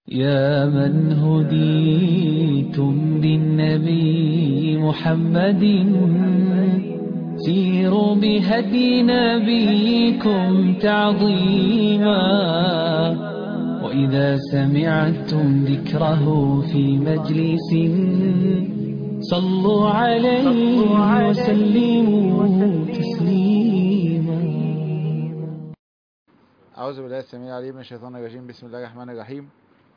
يا من هديتم للنبي محمد سيروا بهدي نبيكم تعظيما وإذا سمعتم ذكره في مجلس صلوا عليه وسلموا تسليما أعوذ بالله السميع العليم من الشيطان الرجيم بسم الله الرحمن الرحيم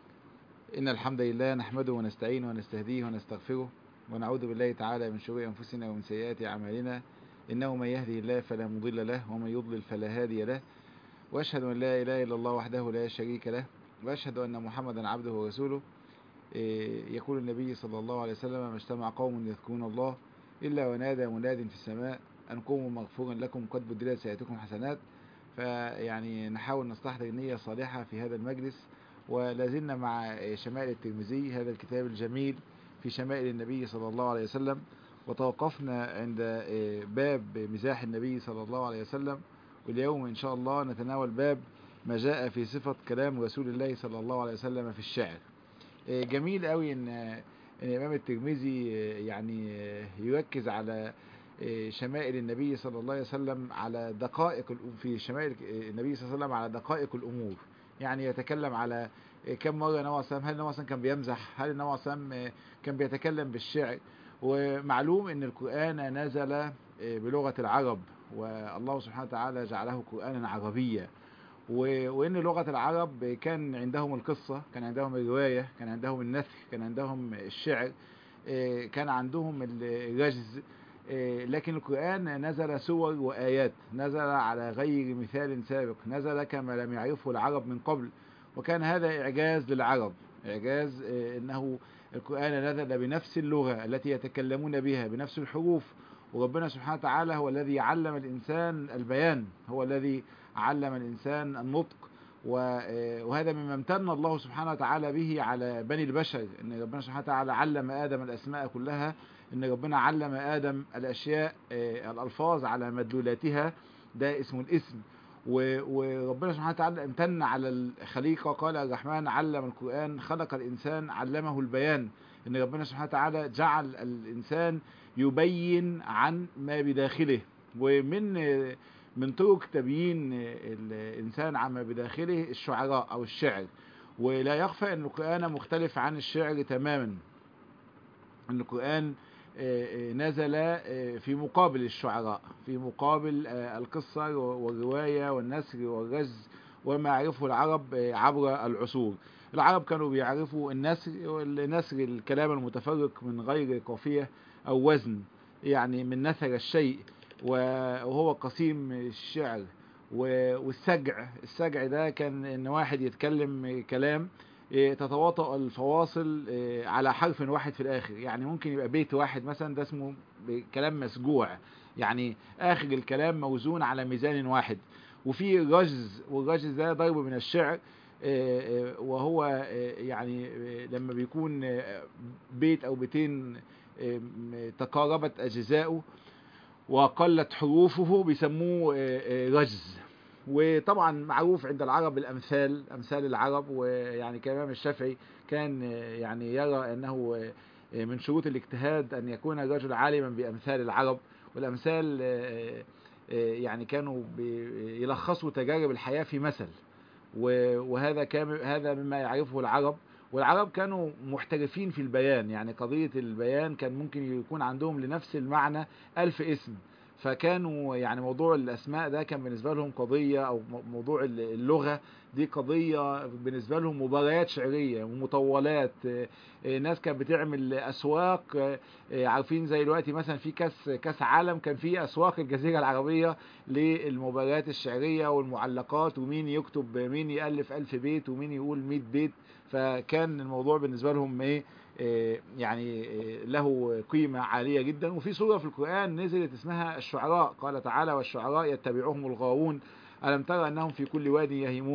إن الحمد لله نحمده ونستعينه ونستهديه ونستغفره ونعوذ بالله تعالى من شرور أنفسنا ومن سيئات أعمالنا إنه من يهدي الله فلا مضل له ومن يضلل فلا هادي له وأشهد أن لا إله إلا الله وحده لا شريك له وأشهد أن محمدا عبده ورسوله يقول النبي صلى الله عليه وسلم ما اجتمع قوم يذكرون الله إلا ونادى مناد في السماء أن قوموا مغفورا لكم قد بدلت سيئاتكم حسنات فيعني نحاول نستحضر نية صالحة في هذا المجلس ولازلنا مع شمائل الترمذي هذا الكتاب الجميل في شمائل النبي صلى الله عليه وسلم وتوقفنا عند باب مزاح النبي صلى الله عليه وسلم واليوم إن شاء الله نتناول باب ما جاء في صفة كلام رسول الله صلى الله عليه وسلم في الشعر جميل قوي ان الامام الترمذي يعني يركز على شمائل النبي صلى الله عليه وسلم على دقائق في شمائل النبي صلى الله عليه وسلم على دقائق الامور يعني يتكلم على كم مرة النبي صلى الله عليه وسلم هل النبي صلى كان بيمزح هل النبي صلى الله عليه وسلم كان بيتكلم بالشعر ومعلوم ان القرآن نزل بلغة العرب والله سبحانه وتعالى جعله قرآنا عربيا وان لغة العرب كان عندهم القصة كان عندهم الرواية كان عندهم النثر كان عندهم الشعر كان عندهم الرجز لكن القرآن نزل سور وآيات نزل على غير مثال سابق نزل كما لم يعرفه العرب من قبل وكان هذا إعجاز للعرب إعجاز أنه القرآن نزل بنفس اللغة التي يتكلمون بها بنفس الحروف وربنا سبحانه وتعالى هو الذي علم الإنسان البيان هو الذي علم الإنسان النطق وهذا مما امتن الله سبحانه وتعالى به على بني البشر ان ربنا سبحانه وتعالى علم آدم الأسماء كلها ان ربنا علم آدم الأشياء الألفاظ على مدلولاتها ده اسمه الاسم وربنا سبحانه وتعالى امتن على الخليقة قال الرحمن علم القرآن خلق الإنسان علمه البيان ان ربنا سبحانه وتعالى جعل الإنسان يبين عن ما بداخله ومن من طرق تبيين الإنسان عما بداخله الشعراء أو الشعر ولا يخفى أن القرآن مختلف عن الشعر تماما أن القرآن نزل في مقابل الشعراء في مقابل القصة والرواية والنسر والرز وما يعرفه العرب عبر العصور العرب كانوا بيعرفوا النسر والنسر الكلام المتفرق من غير قافية أو وزن يعني من نثر الشيء وهو قسيم الشعر والسجع السجع ده كان ان واحد يتكلم كلام تتواطأ الفواصل على حرف واحد في الاخر يعني ممكن يبقى بيت واحد مثلا ده اسمه كلام مسجوع يعني اخر الكلام موزون على ميزان واحد وفي رجز والرجز ده ضرب من الشعر وهو يعني لما بيكون بيت او بيتين تقاربت اجزاؤه وقلت حروفه بيسموه رجز وطبعا معروف عند العرب الامثال امثال العرب ويعني كلام الشافعي كان يعني يرى انه من شروط الاجتهاد ان يكون الرجل عالما بامثال العرب والامثال يعني كانوا يلخصوا تجارب الحياه في مثل وهذا كان هذا مما يعرفه العرب والعرب كانوا محترفين في البيان يعني قضية البيان كان ممكن يكون عندهم لنفس المعنى ألف اسم فكانوا يعني موضوع الأسماء ده كان بالنسبة لهم قضية أو موضوع اللغة دي قضية بالنسبة لهم مباريات شعرية ومطولات ناس كانت بتعمل أسواق عارفين زي دلوقتي مثلا في كاس كاس عالم كان في أسواق الجزيرة العربية للمباريات الشعرية والمعلقات ومين يكتب مين يألف ألف بيت ومين يقول مئة بيت فكان الموضوع بالنسبة لهم ايه يعني له قيمة عالية جدا وفي سورة في القرآن نزلت اسمها الشعراء قال تعالى والشعراء يتبعهم الغاوون ألم ترى أنهم في كل واد يهيمون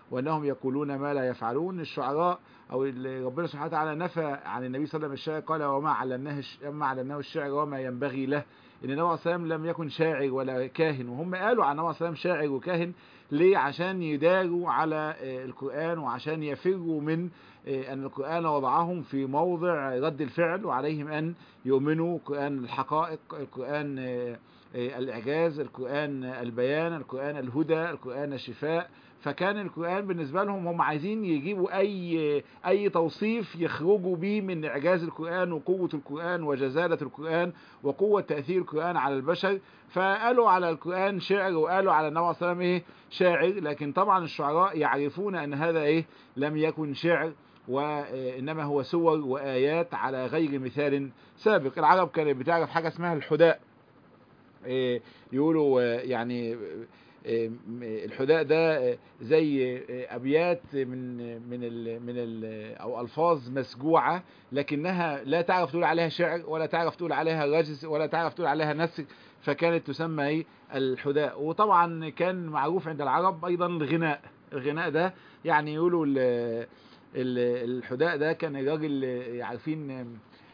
وانهم يقولون ما لا يفعلون الشعراء او اللي ربنا سبحانه وتعالى نفى عن النبي صلى الله عليه وسلم الشعر قال وما علمناه الش- وما علمناه الشعر وما ينبغي له ان النبي صلى الله عليه وسلم لم يكن شاعر ولا كاهن وهم قالوا عن النبي صلى الله عليه وسلم شاعر وكاهن ليه عشان يداروا على آه، القرآن وعشان يفروا من آه، أن القرآن وضعهم في موضع رد الفعل وعليهم أن يؤمنوا القرآن الحقائق القرآن آه، آه، الإعجاز القرآن البيان القرآن الهدى القرآن الشفاء فكان القرآن بالنسبة لهم هم عايزين يجيبوا أي أي توصيف يخرجوا بيه من إعجاز القرآن وقوة القرآن وجزالة القرآن وقوة تأثير القرآن على البشر فقالوا على القرآن شعر وقالوا على النبي صلى الله عليه وسلم إيه شاعر لكن طبعا الشعراء يعرفون أن هذا إيه لم يكن شعر وإنما هو سور وآيات على غير مثال سابق العرب كانت بتعرف حاجة اسمها الحداء إيه، يقولوا آه، يعني آه، م- الحداء ده آه، زي آه، ابيات من من ال من ال او الفاظ مسجوعه لكنها لا تعرف تقول عليها شعر ولا تعرف تقول عليها رجز ولا تعرف تقول عليها نسر فكانت تسمى ايه الحداء وطبعا كان معروف عند العرب ايضا الغناء الغناء ده يعني يقولوا ال- ال- الحداء ده كان الراجل آه، عارفين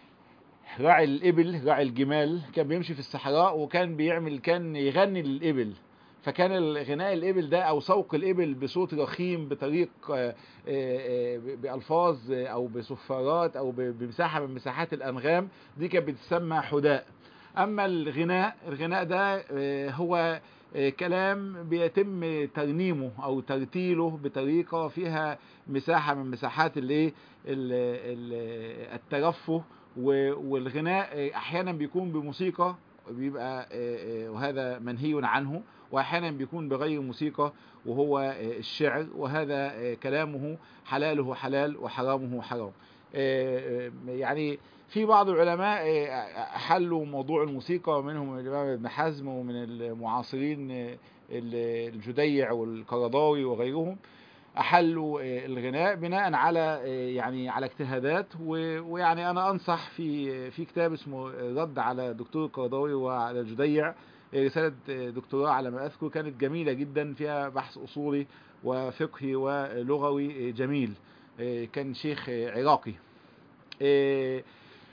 راعي الإبل راعي الجمال كان بيمشي في الصحراء وكان بيعمل كان يغني للإبل فكان الغناء الإبل ده أو سوق الإبل بصوت رخيم بطريق آه، آه، آه، بألفاظ آه، أو بصفارات أو ب- بمساحة من مساحات الأنغام دي كانت بتسمى حداء أما الغناء الغناء ده آه، هو آه، كلام بيتم ترنيمه أو ترتيله بطريقة فيها مساحة من مساحات الايه ال- ال- الترفه و- والغناء احيانا بيكون بموسيقى بيبقى آه، آه، وهذا منهي عنه واحيانا بيكون بغير موسيقى وهو آه، الشعر وهذا آه، كلامه حلاله حلال وحرامه حرام آه، آه، يعني في بعض العلماء آه، احلوا موضوع الموسيقى ومنهم الامام ابن حزم ومن المعاصرين آه، ال- الجديع والقرضاوي وغيرهم احلوا آه، الغناء بناء على آه، يعني على اجتهادات و- ويعني انا انصح في في كتاب اسمه رد على دكتور القرضاوي وعلى الجديع آه، رسالة آه، دكتوراه على ما اذكر كانت جميلة جدا فيها بحث اصولي وفقهي ولغوي آه، جميل آه، كان شيخ آه، عراقي آه،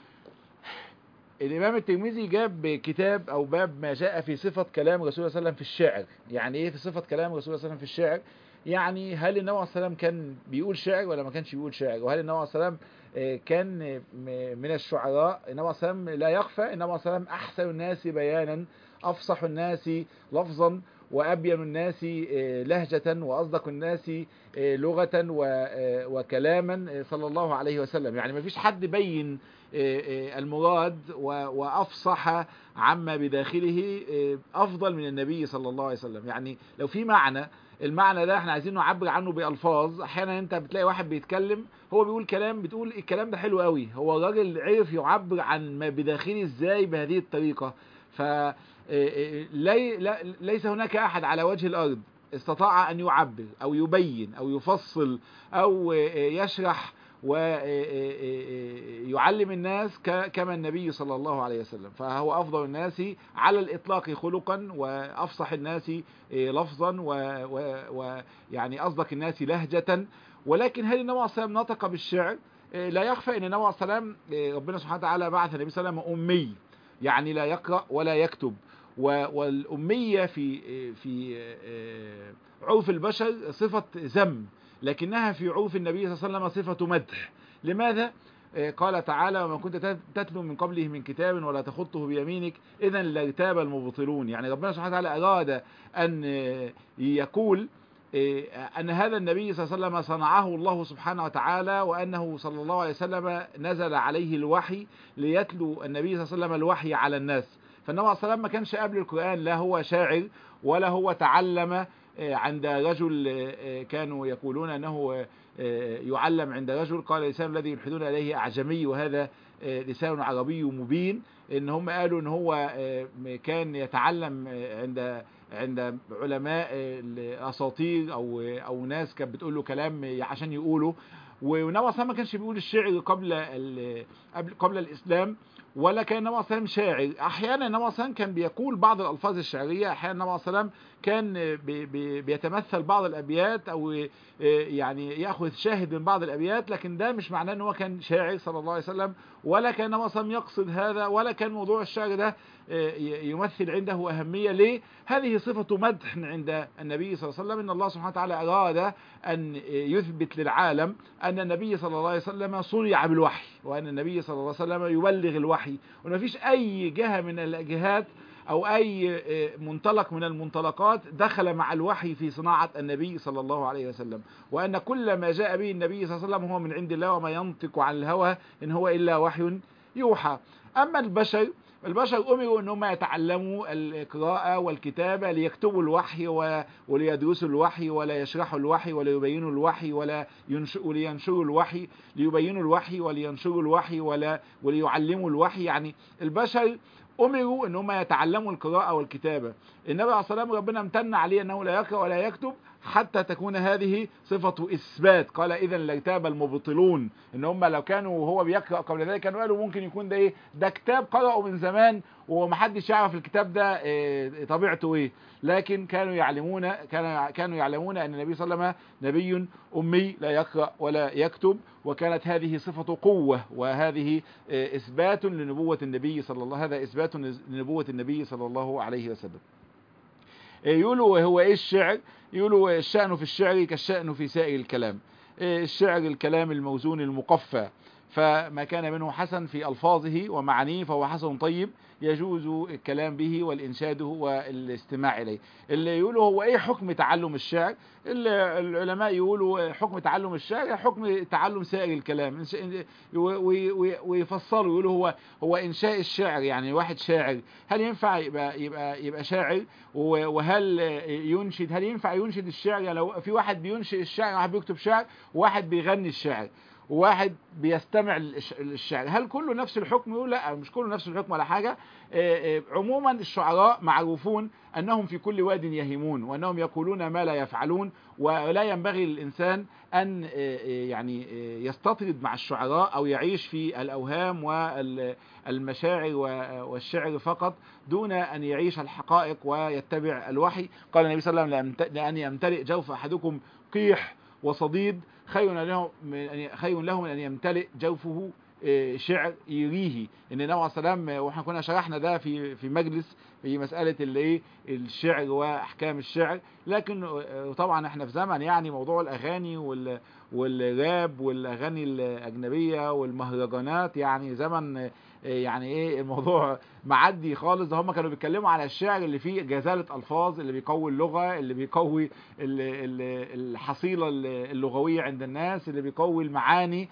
الامام الترمذي جاب كتاب او باب ما جاء في صفه كلام رسول الله صلى الله عليه وسلم في الشعر يعني ايه في صفه كلام رسول الله صلى الله عليه وسلم في الشعر يعني هل النبي عليه الصلاه والسلام كان بيقول شعر ولا ما كانش بيقول شعر وهل النبي عليه الصلاه والسلام آه، كان آه، م- من الشعراء النبي عليه الصلاه والسلام لا يخفى النبي عليه الصلاه والسلام احسن الناس بيانا افصح الناس لفظا وابين الناس آه، لهجه واصدق الناس آه، لغه و- آه، وكلاما آه، صلى الله عليه وسلم يعني ما فيش حد بين آه، آه، المراد و- وافصح عما بداخله آه، افضل من النبي صلى الله عليه وسلم يعني لو في معنى المعنى ده احنا عايزين نعبر عنه بالفاظ احيانا انت بتلاقي واحد بيتكلم هو بيقول كلام بتقول الكلام ده حلو قوي هو الراجل عرف يعبر عن ما بداخله ازاي بهذه الطريقه ف آه، آه، لي لا- ليس هناك احد على وجه الارض استطاع ان يعبر او يبين او يفصل او آه، آه، يشرح ويعلم الناس ك- كما النبي صلى الله عليه وسلم فهو أفضل الناس على الإطلاق خلقا وأفصح الناس لفظا ويعني أصدق الناس لهجة ولكن هل النبي صلى الله عليه وسلم نطق بالشعر لا يخفى أن النبي صلى الله عليه وسلم ربنا سبحانه وتعالى بعث النبي صلى الله عليه وسلم أمي يعني لا يقرأ ولا يكتب و- والأمية في في عرف البشر صفة ذم لكنها في عرف النبي صلى الله عليه وسلم صفة مدح لماذا؟ آه، قال تعالى وما كنت تت- تتلو من قبله من كتاب ولا تخطه بيمينك إذا لارتاب المبطلون يعني ربنا سبحانه وتعالى أراد أن آه، يقول آه، أن هذا النبي صلى الله عليه وسلم صنعه الله سبحانه وتعالى وأنه صلى الله عليه وسلم نزل عليه الوحي ليتلو النبي صلى الله عليه وسلم الوحي على الناس فالنبي صلى الله عليه وسلم ما كانش قبل القرآن لا هو شاعر ولا هو تعلم آه، عند رجل آه، آه، كانوا يقولون أنه آه، يعلم عند رجل قال اللسان الذي يلحدون إليه أعجمي وهذا آه، لسان عربي مبين إن هم قالوا إن هو آه، كان يتعلم آه، عند عند علماء آه، الأساطير أو أو ناس كانت بتقول له كلام عشان يقوله والنبي صلى الله عليه وسلم ما كانش بيقول الشعر قبل ال- قبل قبل الإسلام ولا كان النبي صلى الله عليه وسلم شاعر احيانا النبي صلى الله عليه وسلم كان بيقول بعض الالفاظ الشعريه احيانا النبي صلى الله عليه وسلم كان بي بي بيتمثل بعض الابيات او آه، يعني ياخذ شاهد من بعض الابيات لكن ده مش معناه ان هو كان شاعر صلى الله عليه وسلم ولا كان النبي صلى الله عليه وسلم يقصد هذا ولا كان موضوع الشعر ده آه، ي- يمثل عنده اهميه ليه هذه صفه مدح عند النبي صلى الله عليه وسلم ان الله سبحانه وتعالى اراد ان يثبت للعالم ان النبي صلى الله عليه وسلم صنع بالوحي وان النبي صلى الله عليه وسلم يبلغ الوحي وما فيش اي جهه من الجهات او اي آه، منطلق من المنطلقات دخل مع الوحي في صناعه النبي صلى الله عليه وسلم وان كل ما جاء به النبي صلى الله عليه وسلم هو من عند الله وما ينطق عن الهوى ان هو الا وحي يوحى اما البشر البشر امروا ان هم يتعلموا القراءه والكتابه ليكتبوا الوحي و- وليدرسوا الوحي ولا يشرحوا الوحي ولا يبينوا الوحي ولا ينش- ولينشروا الوحي ليبينوا الوحي ولينشروا الوحي ولا وليعلموا الوحي يعني البشر امروا ان هم يتعلموا القراءه والكتابه النبي عليه الصلاه والسلام ربنا امتن عليه انه لا يقرا ولا يكتب حتى تكون هذه صفة إثبات قال إذا لارتاب المبطلون إن هم لو كانوا وهو بيقرأ قبل ذلك كانوا قالوا ممكن يكون ده إيه ده كتاب قرأوا من زمان ومحدش يعرف الكتاب ده إيه طبيعته إيه لكن كانوا يعلمون كان كانوا يعلمون أن النبي صلى الله عليه وسلم نبي أمي لا يقرأ ولا يكتب وكانت هذه صفة قوة وهذه إيه إثبات لنبوة النبي صلى الله هذا إثبات لنبوة النبي صلى الله عليه وسلم يقولوا هو ايه الشعر يقولوا الشأن في الشعر كالشأن في سائر الكلام الشعر الكلام الموزون المقفى فما كان منه حسن في ألفاظه ومعانيه فهو حسن طيب يجوز الكلام به والإنشاد والاستماع إليه اللي يقولوا هو إيه حكم تعلم الشعر اللي العلماء يقولوا حكم تعلم الشعر حكم تعلم سائر الكلام ويفصلوا يقولوا هو هو إنشاء الشعر يعني واحد شاعر هل ينفع يبقى يبقى يبقى شاعر وهل ينشد هل ينفع ينشد الشعر يعني لو في واحد بينشئ الشعر واحد بيكتب شعر وواحد بيغني الشعر وواحد بيستمع للشعر هل كله نفس الحكم يقول لا مش كله نفس الحكم ولا حاجة عموما الشعراء معروفون أنهم في كل واد يهيمون وأنهم يقولون ما لا يفعلون ولا ينبغي للإنسان أن يعني يستطرد مع الشعراء أو يعيش في الأوهام والمشاعر والشعر فقط دون أن يعيش الحقائق ويتبع الوحي قال النبي صلى الله عليه وسلم لأن يمتلئ جوف أحدكم قيح وصديد خير له من خير له من ان يمتلئ جوفه شعر يريه ان النبي عليه السلام واحنا كنا شرحنا ده في في مجلس في مساله الايه الشعر واحكام الشعر لكن طبعا احنا في زمن يعني موضوع الاغاني وال والراب والاغاني الاجنبيه والمهرجانات يعني زمن يعني ايه الموضوع معدي خالص ده هم كانوا بيتكلموا على الشعر اللي فيه جزالة الفاظ اللي بيقوي اللغة اللي بيقوي الحصيلة اللغوية عند الناس اللي بيقوي المعاني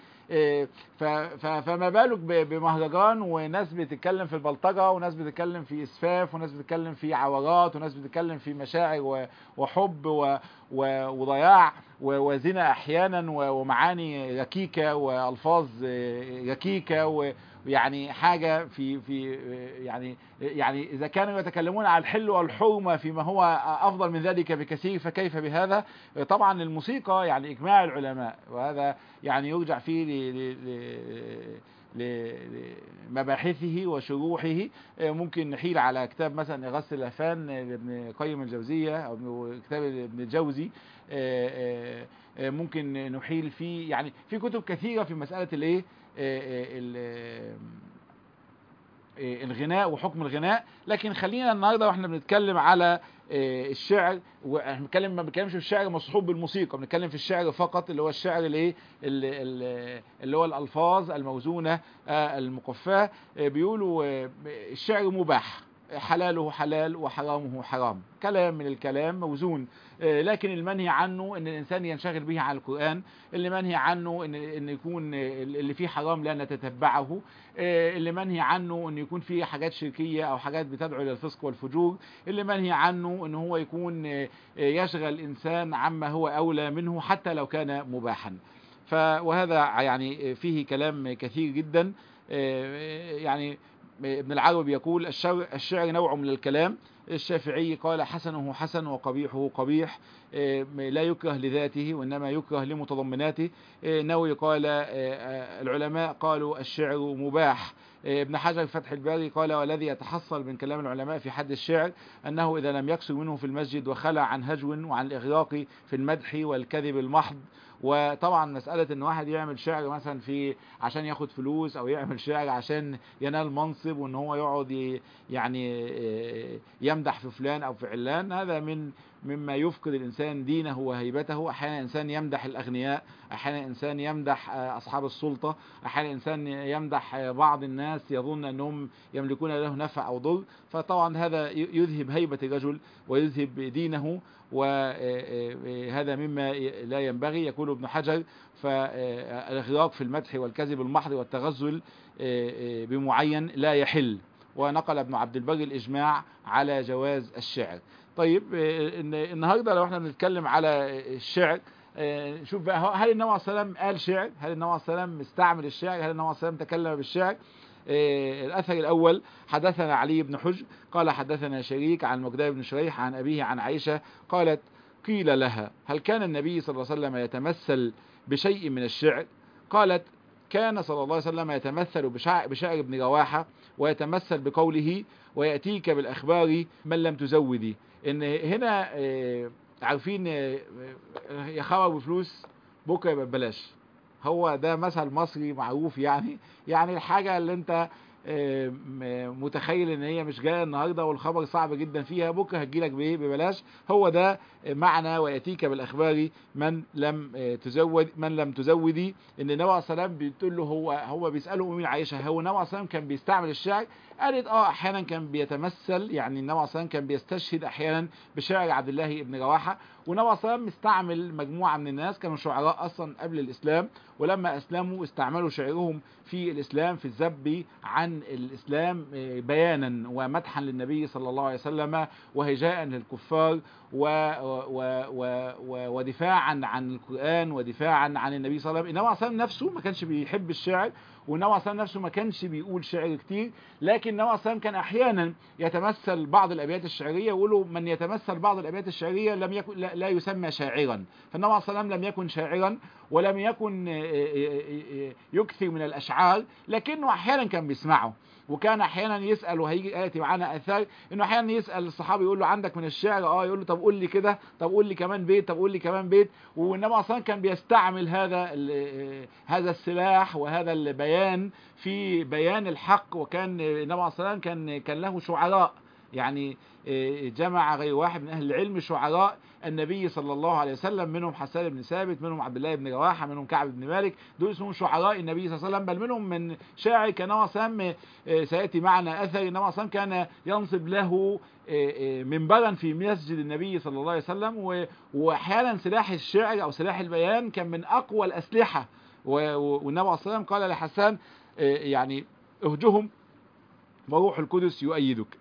فما بالك بمهرجان وناس بتتكلم في البلطجة وناس بتتكلم في اسفاف وناس بتتكلم في عورات وناس بتتكلم في مشاعر وحب وضياع وزنا احيانا ومعاني ركيكة والفاظ ركيكة يعني حاجة في في يعني يعني إذا كانوا يتكلمون عن الحل والحرمة فيما هو أفضل من ذلك بكثير فكيف بهذا طبعا الموسيقى يعني إجماع العلماء وهذا يعني يرجع فيه لمباحثه وشروحه ممكن نحيل على كتاب مثلا إغاثة الأفان لابن قيم الجوزية أو كتاب ابن الجوزي ممكن نحيل فيه يعني في كتب كثيرة في مسألة الايه الغناء وحكم الغناء لكن خلينا النهارده واحنا بنتكلم على الشعر واحنا بنتكلم ما بنتكلمش في الشعر مصحوب بالموسيقى بنتكلم في الشعر فقط اللي هو الشعر الايه اللي هو الالفاظ الموزونه المقفاه بيقولوا الشعر مباح حلاله حلال وحرامه حرام كلام من الكلام موزون لكن المنهي عنه ان الانسان ينشغل به عن القرآن اللي منهي عنه ان ان يكون اللي فيه حرام لا نتتبعه اللي منهي عنه ان يكون فيه حاجات شركية او حاجات بتدعو الى الفسق والفجور اللي منهي عنه ان هو يكون يشغل الانسان عما هو اولى منه حتى لو كان مباحا وهذا يعني فيه كلام كثير جدا يعني ابن العربي يقول الشعر, الشعر نوع من الكلام الشافعي قال حسنه حسن وقبيحه قبيح آه، لا يكره لذاته وإنما يكره لمتضمناته آه، نووي قال آه، آه، العلماء قالوا الشعر مباح آه، ابن حجر في فتح الباري قال والذي يتحصل من كلام العلماء في حد الشعر أنه إذا لم يكسر منه في المسجد وخلع عن هجو وعن الإغراق في المدح والكذب المحض وطبعا مسألة ان واحد يعمل شعر مثلا في عشان ياخد فلوس او يعمل شعر عشان ينال منصب وان هو يقعد ي- يعني آه، يمدح في فلان او في علان هذا من مما يفقد الانسان دينه وهيبته احيانا الانسان يمدح الاغنياء احيانا الانسان يمدح آه، اصحاب السلطة احيانا الانسان يمدح آه، بعض الناس يظن انهم يملكون له نفع او ضر فطبعا هذا ي- يذهب هيبة الرجل ويذهب دينه وهذا مما ي- لا ينبغي يقول ابن حجر فالاغراق في المدح والكذب المحض والتغزل آه، آه، بمعين لا يحل ونقل ابن عبد البر الإجماع على جواز الشعر طيب آه، إن- النهاردة لو احنا بنتكلم على الشعر آه، شوف بقى هو- هل النبي عليه الصلاة والسلام قال شعر هل النبي عليه الصلاة والسلام استعمل الشعر هل النبي عليه الصلاة والسلام تكلم بالشعر آه، الأثر الأول حدثنا علي بن حجر قال حدثنا شريك عن مقدار بن شريح عن أبيه عن عائشة قالت قيل لها هل كان النبي صلى الله عليه وسلم يتمثل بشيء من الشعر قالت كان صلى الله عليه وسلم يتمثل بشعر, بشعر ابن رواحة ويتمثل بقوله ويأتيك بالأخبار من لم تزودي إن هنا آه، عارفين آه، آه، يا خبر بفلوس بكرة يبقى ببلاش هو ده مثل مصري معروف يعني يعني الحاجة اللي انت آه، م- متخيل ان هي مش جايه النهارده والخبر صعب جدا فيها بكره هتجيلك بايه ببلاش هو ده معنى وياتيك بالاخبار من لم آه، تزود من لم تزودي ان النبي عليه الصلاه والسلام بتقول له هو هو بيساله امين عائشه هو النبي عليه الصلاه والسلام كان بيستعمل الشعر قالت اه احيانا كان بيتمثل يعني النبي عليه الصلاه والسلام كان بيستشهد احيانا بشعر عبد الله بن رواحه والنبي عليه الصلاه والسلام استعمل مجموعه من الناس كانوا شعراء اصلا قبل الاسلام ولما اسلموا استعملوا شعرهم في الاسلام في الذب عن الاسلام آه، بيانا ومدحا للنبي صلى الله عليه وسلم وهجاء للكفار و و و و ودفاعا عن القران ودفاعا عن النبي صلى الله عليه وسلم النبي عليه الصلاه والسلام نفسه ما كانش بيحب الشعر والنبي عليه الصلاه والسلام نفسه ما كانش بيقول شعر كتير لكن النبي عليه الصلاه والسلام كان احيانا يتمثل بعض الابيات الشعريه يقولوا من يتمثل بعض الابيات الشعريه لم يكن لا, لا يسمى شاعرا فالنبي عليه الصلاه والسلام لم يكن شاعرا ولم يكن آه، آه، آه، يكثر من الاشعار لكنه احيانا كان بيسمعه وكان احيانا يسال وهيجي ياتي معانا اثار انه احيانا يسال الصحابي يقول له عندك من الشعر اه يقول له طب قول لي كده طب قول لي كمان بيت طب قول لي كمان بيت والنبي اصلا كان بيستعمل هذا ال- هذا السلاح وهذا البيان في بيان الحق وكان النبي عليه الصلاه والسلام كان كان له شعراء يعني آه، جمع غير واحد من اهل العلم شعراء النبي صلى الله عليه وسلم منهم حسان بن ثابت منهم عبد الله بن رواحه منهم كعب بن مالك دول اسمهم شعراء النبي صلى الله عليه وسلم بل منهم من شاعر كان هو سام سياتي معنا اثر النبي صلى الله عليه وسلم كان ينصب له آه، آه، منبرا في مسجد النبي صلى الله عليه وسلم و- واحيانا سلاح الشعر او سلاح البيان كان من اقوى الاسلحه و- و- والنبي عليه الصلاه والسلام قال لحسان آه، يعني اهجهم وروح القدس يؤيدك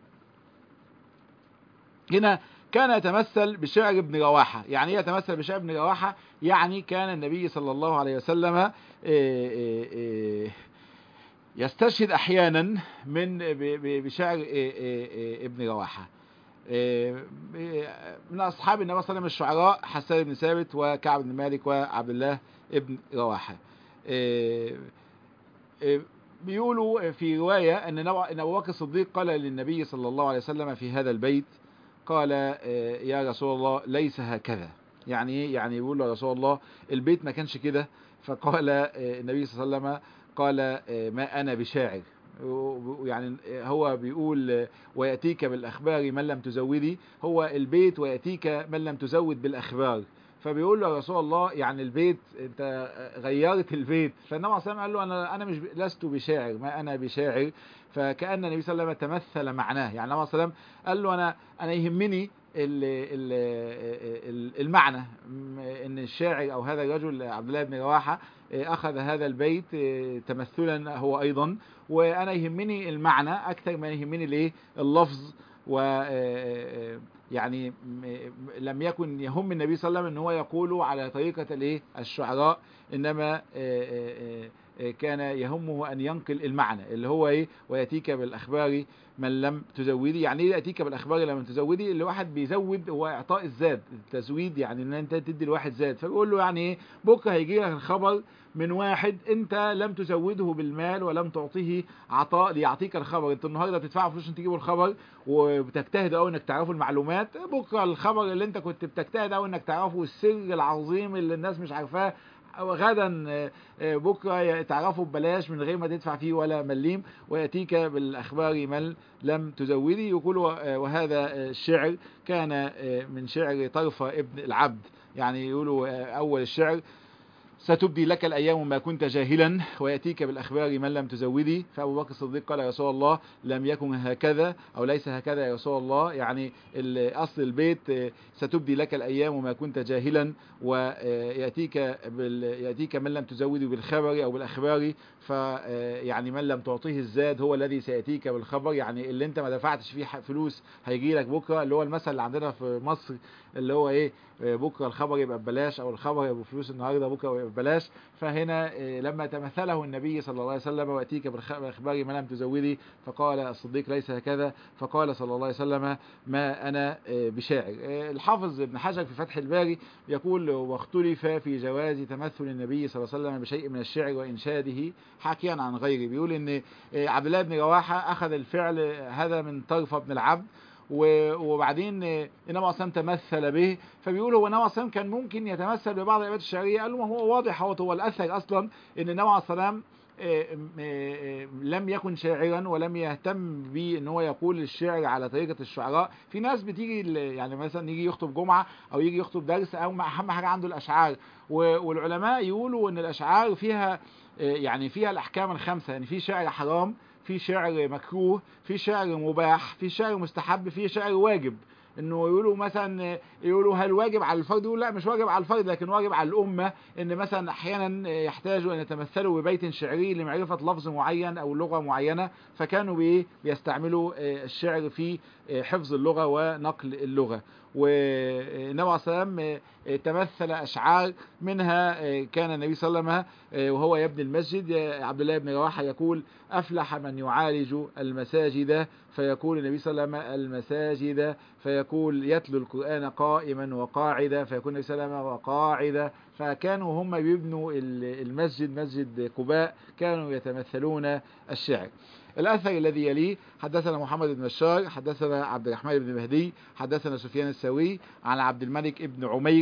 هنا كان يتمثل بشعر ابن رواحة يعني ايه يتمثل بشعر ابن رواحة يعني كان النبي صلى الله عليه وسلم آه، آه، آه، يستشهد احيانا من ب- ب- بشعر آه، آه، آه، ابن رواحة آه، آه، من اصحاب النبي صلى الله عليه وسلم الشعراء حسان بن ثابت وكعب بن مالك وعبد الله ابن رواحة آه، آه، بيقولوا في رواية ان نوع- ان ابو بكر الصديق قال للنبي صلى الله عليه وسلم في هذا البيت قال آه، يا رسول الله ليس هكذا يعني ايه يعني يقول له يا رسول الله البيت ما كانش كده فقال آه، النبي صلى الله عليه وسلم قال آه، ما انا بشاعر و- يعني هو بيقول آه، وياتيك بالاخبار من لم تزودي هو البيت وياتيك من لم تزود بالاخبار فبيقول له يا رسول الله يعني البيت انت غيرت البيت فالنبي صلى الله عليه وسلم قال له انا انا مش ب- لست بشاعر ما انا بشاعر فكان النبي صلى الله عليه وسلم تمثل معناه يعني النبي صلى الله عليه وسلم قال له انا انا يهمني ال ال ال المعنى م- ان الشاعر او هذا الرجل عبد الله بن رواحه اه، اخذ هذا البيت اه، تمثلا هو ايضا وانا يهمني المعنى اكثر ما يهمني الايه اللفظ و اه، اه، يعني م- م- لم يكن يهم النبي صلى الله عليه وسلم ان هو يقول على طريقة الايه الشعراء انما آه، آه، آه، آه، كان يهمه ان ينقل المعنى اللي هو ايه وياتيك بالاخبار من لم تزودي يعني ايه ياتيك بالاخبار لم تزودي اللي واحد بيزود هو اعطاء الزاد التزويد يعني ان انت تدي الواحد زاد فبيقول له يعني ايه بكره هيجي لك الخبر من واحد انت لم تزوده بالمال ولم تعطيه عطاء ليعطيك الخبر انت النهارده بتدفع فلوس عشان تجيبوا الخبر وبتجتهد قوي انك تعرفوا المعلومات بكره الخبر اللي انت كنت بتجتهد قوي انك تعرفه السر العظيم اللي الناس مش عارفاه غدا آه، آه، بكره تعرفه ببلاش من غير ما تدفع فيه ولا مليم وياتيك بالاخبار من لم تزودي يقول آه، وهذا آه، الشعر كان آه، من شعر طرفه ابن العبد يعني يقولوا آه، اول الشعر ستبدي لك الأيام ما كنت جاهلا ويأتيك بالأخبار من لم تزودي فأبو بكر الصديق قال يا رسول الله لم يكن هكذا أو ليس هكذا يا رسول الله يعني ال- أصل البيت آه، ستبدي لك الأيام ما كنت جاهلا ويأتيك بال... يأتيك من لم تزودي بالخبر أو بالأخبار فيعني من لم تعطيه الزاد هو الذي سيأتيك بالخبر يعني اللي انت ما دفعتش فيه ح- فلوس هيجي لك بكرة اللي هو المثل اللي عندنا في مصر اللي هو ايه آه، بكرة الخبر يبقى ببلاش او الخبر يبقى بفلوس النهاردة بكرة يبقى ببلاش فهنا آه، لما تمثله النبي صلى الله عليه وسلم ويأتيك بالخ- بالأخبار ما لم تزودي فقال الصديق ليس هكذا فقال صلى الله عليه وسلم ما أنا آه، بشاعر آه، الحافظ ابن حجر في فتح الباري يقول واختلف في جواز تمثل النبي صلى الله عليه وسلم بشيء من الشعر وإنشاده حكيا عن غيره بيقول ان آه، عبد الله بن رواحة أخذ الفعل هذا من طرف ابن العبد و- وبعدين آه، النبي صلى تمثل به فبيقول هو النبي صلى كان ممكن يتمثل ببعض العبادات الشعريه قال له ما هو واضح هو هو الاثر اصلا ان النبي عليه السلام آه، آه، آه، لم يكن شاعرا ولم يهتم بان هو يقول الشعر على طريقه الشعراء في ناس بتيجي ل- يعني مثلا يجي يخطب جمعه او يجي يخطب درس او ما اهم حاجه عنده الاشعار و- والعلماء يقولوا ان الاشعار فيها آه، يعني فيها الاحكام الخمسه يعني في شعر حرام في شعر مكروه في شعر مباح في شعر مستحب في شعر واجب انه يقولوا مثلا يقولوا هل واجب على الفرد يقول لا مش واجب على الفرد لكن واجب على الامه ان مثلا احيانا يحتاجوا ان يتمثلوا ببيت شعري لمعرفه لفظ معين او لغه معينه فكانوا بايه بيستعملوا آه، الشعر في آه، حفظ اللغه ونقل اللغه والنبي عليه السلام آه، آه، تمثل اشعار منها آه، كان النبي صلى الله عليه وسلم آه، وهو يبني المسجد آه، عبد الله بن رواحه يقول افلح من يعالج المساجد فيقول النبي صلى الله عليه وسلم المساجد فيقول يتلو القرآن قائما وقاعدا فيكون النبي صلى الله عليه وسلم وقاعدا فكانوا هم بيبنوا ال- المسجد مسجد قباء كانوا يتمثلون الشعر الأثر الذي يليه حدثنا محمد بن بشار حدثنا عبد الرحمن بن مهدي حدثنا سفيان الثوري عن عبد الملك بن عمير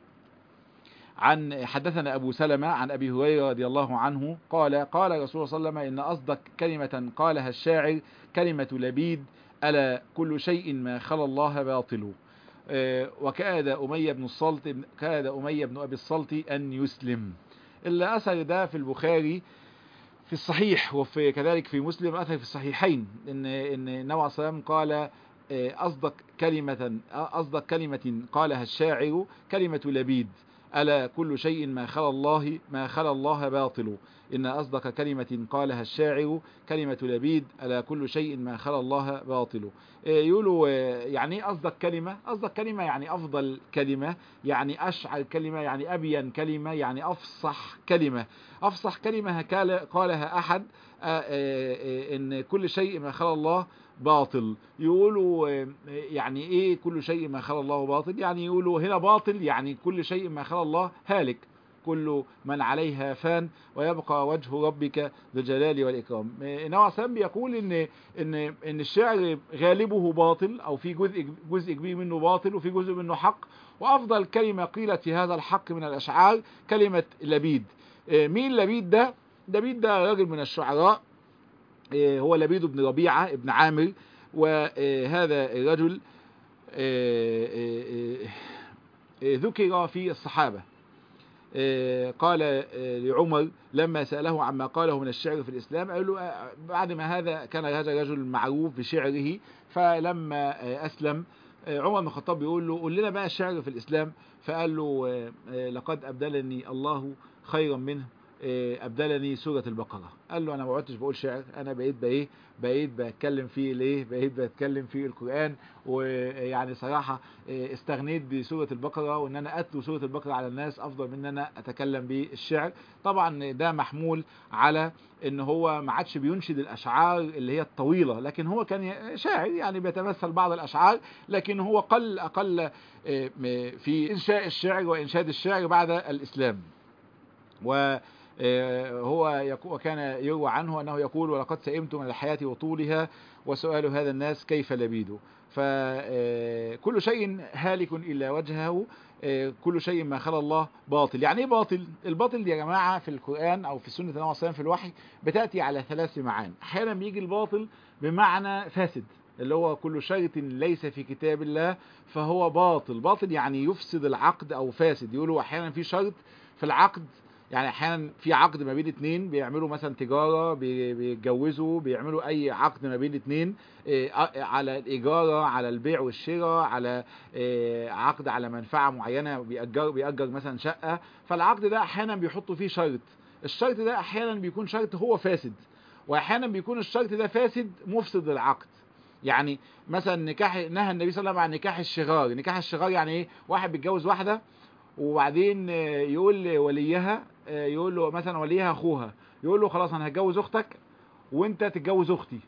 عن حدثنا أبو سلمة عن أبي هريرة رضي الله عنه قال قال رسول الله صلى الله عليه وسلم إن أصدق كلمة قالها الشاعر كلمة لبيد ألا كل شيء ما خلا الله باطل آه، وكاد أمية بن الصلت كاد أمية بن أبي الصلت أن يسلم الأثر ده في البخاري في الصحيح وفي كذلك في مسلم أثر في الصحيحين إن إن النبي عليه الصلاة والسلام قال آه، أصدق كلمة أصدق كلمة قالها الشاعر كلمة لبيد ألا كل شيء ما خلا الله ما خلا الله باطل إن أصدق كلمة قالها الشاعر كلمة لبيد ألا كل شيء ما خلا الله باطل إيه يقولوا آه، يعني ايه أصدق كلمة أصدق كلمة يعني أفضل كلمة يعني أشعر كلمة يعني أبين كلمة يعني أفصح كلمة أفصح كلمة هكال- قالها أحد آه، آه، آه، إن كل شيء ما خلا الله باطل يقولوا آه، يعني ايه كل شيء ما خلا الله باطل يعني يقولوا هنا باطل يعني كل شيء ما خلا الله هالك كل من عليها فان ويبقى وجه ربك ذو الجلال والإكرام النبي عليه السلام بيقول إن إن إن الشعر غالبه باطل أو في جزء جزء كبير منه باطل وفي جزء منه حق وأفضل كلمة قيلت في هذا الحق من الأشعار كلمة لبيد آه، مين لبيد ده؟ لبيد ده راجل من الشعراء آه، هو لبيد بن ربيعة ابن عامر وهذا الرجل آه، آه، آه، ذكر في الصحابة آه، قال آه، لعمر لما سأله عما قاله من الشعر في الإسلام قال له آه، بعد ما هذا كان هذا الرجل معروف بشعره فلما آه، أسلم آه، عمر بن الخطاب بيقول له قول لنا بقى الشعر في الإسلام فقال له آه، آه، لقد أبدلني الله خيرا منه إيه، ابدلني سوره البقره قال له انا ما عدتش بقول شعر انا بقيت بايه بقيت بتكلم في الايه بقيت بتكلم في القران ويعني صراحه إيه، استغنيت بسوره البقره وان انا اتلو سوره البقره على الناس افضل من ان انا اتكلم بالشعر طبعا ده محمول على ان هو ما عادش بينشد الاشعار اللي هي الطويله لكن هو كان شاعر يعني بيتمثل بعض الاشعار لكن هو قل اقل إيه، م- في انشاء الشعر وانشاد الشعر بعد الاسلام و آه، هو يقو- وكان يروى عنه انه يقول ولقد سئمت من الحياه وطولها وسؤال هذا الناس كيف لبيد فكل شيء هالك الا وجهه آه، كل شيء ما خلا الله باطل يعني ايه باطل الباطل دي يا جماعه في القران او في سنه النبي صلى الله عليه وسلم في الوحي بتاتي على ثلاث معان احيانا بيجي الباطل بمعنى فاسد اللي هو كل شرط ليس في كتاب الله فهو باطل باطل يعني يفسد العقد او فاسد يقولوا احيانا في شرط في العقد يعني احيانا في عقد ما بين اتنين بيعملوا مثلا تجاره بي- بيتجوزوا بيعملوا اي عقد ما بين اتنين إيه، ع- على الاجاره على البيع والشراء على إيه، عقد على منفعه معينه بيأجر بيأجر مثلا شقه فالعقد ده احيانا بيحطوا فيه شرط الشرط ده احيانا بيكون شرط هو فاسد واحيانا بيكون الشرط ده فاسد مفسد للعقد يعني مثلا نكاح نهى النبي صلى الله عليه وسلم عن نكاح الشغار نكاح الشغار يعني ايه واحد بيتجوز واحده وبعدين آه، يقول لوليها آه، يقول له مثلا وليها اخوها يقول له خلاص انا هتجوز اختك وانت تتجوز اختي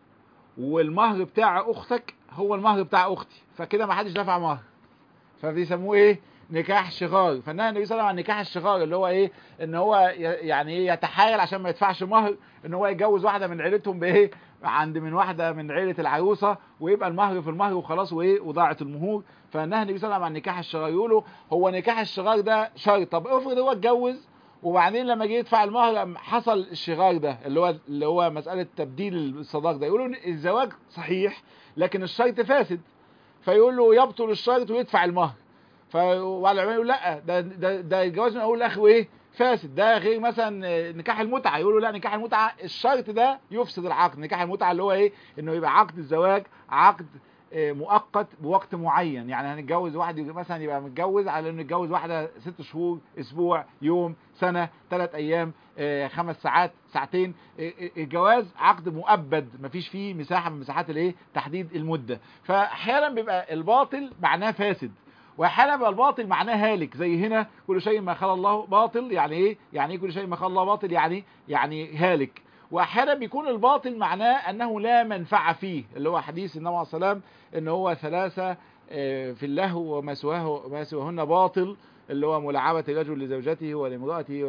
والمهر بتاع اختك هو المهر بتاع اختي فكده ما حدش دفع مهر فبيسموه ايه نكاح شغار فالنهي النبي صلى الله عليه وسلم عن نكاح الشغار اللي هو ايه ان هو ي- يعني ايه يتحايل عشان ما يدفعش مهر ان هو يتجوز واحده من عيلتهم بايه عند من واحده من عيله العروسه ويبقى المهر في المهر وخلاص وايه وضاعت المهور فالنهي النبي صلى الله عليه وسلم عن نكاح الشغار يقولوا هو نكاح الشغار ده شرط طب افرض هو اتجوز وبعدين لما جه يدفع المهر قام حصل الشغار ده اللي هو اللي هو مساله تبديل الصداق ده يقولوا إن الزواج صحيح لكن الشرط فاسد فيقول له يبطل الشرط ويدفع المهر فالعلماء يقول لا ده ده ده الجواز من اول لاخره ايه فاسد ده غير مثلا آه، نكاح المتعه يقولوا لا نكاح المتعه الشرط ده يفسد العقد نكاح المتعه اللي هو ايه انه يبقى عقد الزواج عقد آه، مؤقت بوقت معين يعني هنتجوز واحد يبقى مثلا يبقى متجوز على انه يتجوز واحده ست شهور اسبوع يوم سنه ثلاث ايام آه، خمس ساعات ساعتين آه، آه، الجواز عقد مؤبد مفيش فيه مساحه من مساحات الايه تحديد المده فاحيانا بيبقى الباطل معناه فاسد واحيانا بيبقى الباطل معناه هالك زي هنا كل شيء ما خلى الله باطل يعني ايه يعني ايه كل شيء ما خلى الله باطل يعني يعني هالك واحيانا بيكون الباطل معناه انه لا منفعه فيه اللي هو حديث النبي عليه الصلاه والسلام ان هو ثلاثه آه، في اللهو وما سواه ما سواهن باطل اللي هو ملاعبة الرجل لزوجته ولامرأته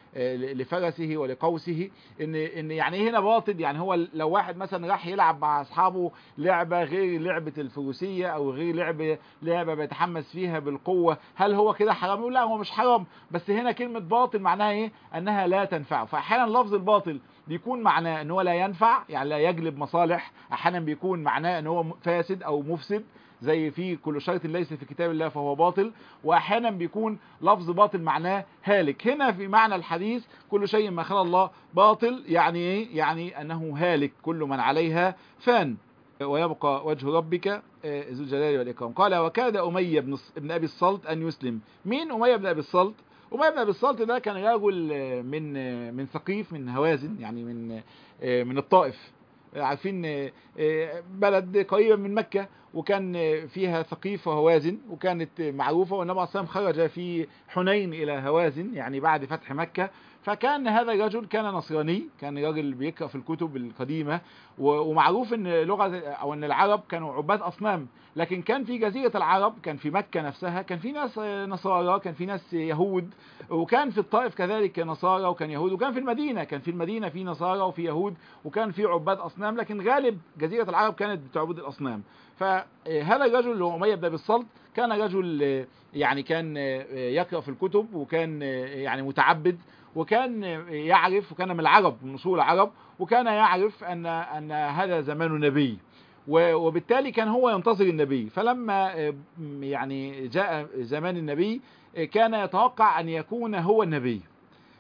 ولفرسه ولقوسه ان ان يعني ايه هنا باطل يعني هو لو واحد مثلا راح يلعب مع اصحابه لعبة غير لعبة الفروسية او غير لعبة لعبة بيتحمس فيها بالقوة هل هو كده حرام يقول لا هو مش حرام بس هنا كلمة باطل معناها ايه انها لا تنفع فاحيانا لفظ الباطل بيكون معناه ان هو لا ينفع يعني لا يجلب مصالح احيانا بيكون معناه ان هو فاسد او مفسد زي في كل شرط ليس في كتاب الله فهو باطل واحيانا بيكون لفظ باطل معناه هالك هنا في معنى الحديث كل شيء ما خلى الله باطل يعني ايه يعني انه هالك كل من عليها فان ويبقى وجه ربك آه، ذو الجلال والاكرام قال وكاد اميه بن الص- بن ابي الصلت ان يسلم مين اميه بن ابي الصلت اميه بن ابي الصلت ده كان رجل آه، من آه، من ثقيف من هوازن يعني من آه، من الطائف عارفين آه، آه، بلد قريبة من مكة وكان آه، فيها ثقيف وهوازن وكانت آه، معروفة والنبي عليه الصلاة والسلام خرج في حنين إلى هوازن يعني بعد فتح مكة فكان هذا الرجل كان نصراني كان راجل بيقرأ في الكتب القديمة و- ومعروف ان لغة او ان العرب كانوا عباد اصنام لكن كان في جزيرة العرب كان في مكة نفسها كان في ناس آه، نصارى كان في ناس يهود وكان في الطائف كذلك نصارى وكان يهود وكان في المدينة كان في المدينة في نصارى وفي يهود وكان في عباد اصنام لكن غالب جزيرة العرب كانت بتعبد الاصنام فهذا الرجل اللي هو اميه بن ابي الصلت كان رجل آه، يعني كان آه، يقرا في الكتب وكان آه، يعني متعبد وكان آه، يعرف وكان من العرب من اصول العرب وكان يعرف ان ان هذا زمان نبي و- وبالتالي كان هو ينتظر النبي فلما آه، م- يعني جاء زمان النبي آه، كان يتوقع ان يكون هو النبي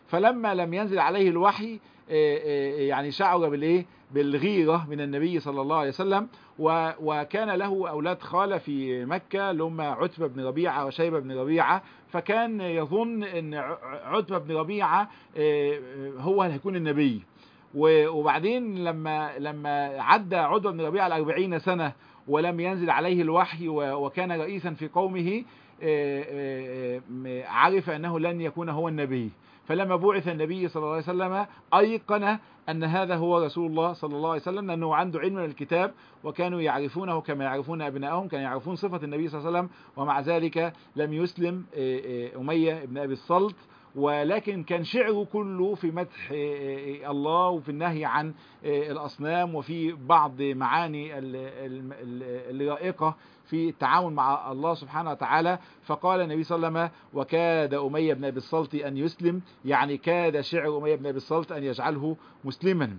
فلما لم ينزل عليه الوحي آه، آه، يعني شعر بالايه بالغيرة من النبي صلى الله عليه وسلم و- وكان له أولاد خالة في مكة اللي هم عتبة بن ربيعة وشيبة بن ربيعة فكان يظن أن ع- عتبة بن ربيعة آه، هو اللي هيكون النبي و- وبعدين لما لما عدى عتبة بن ربيعة الأربعين سنة ولم ينزل عليه الوحي و- وكان رئيسا في قومه آه، آه، آه، عرف أنه لن يكون هو النبي فلما بعث النبي صلى الله عليه وسلم أيقن أن هذا هو رسول الله صلى الله عليه وسلم لأنه عنده علم من الكتاب وكانوا يعرفونه كما يعرفون أبنائهم كانوا يعرفون صفة النبي صلى الله عليه وسلم ومع ذلك لم يسلم آه، آه، أمية بن أبي الصلت ولكن كان شعره كله في مدح آه، آه، الله وفي النهي عن آه، الأصنام وفي بعض معاني ال- ال- ال- الرائقة في التعامل مع الله سبحانه وتعالى فقال النبي صلى الله عليه وسلم وكاد أمية بن أبي الصلت أن يسلم يعني كاد شعر أمية بن أبي الصلت أن يجعله مسلما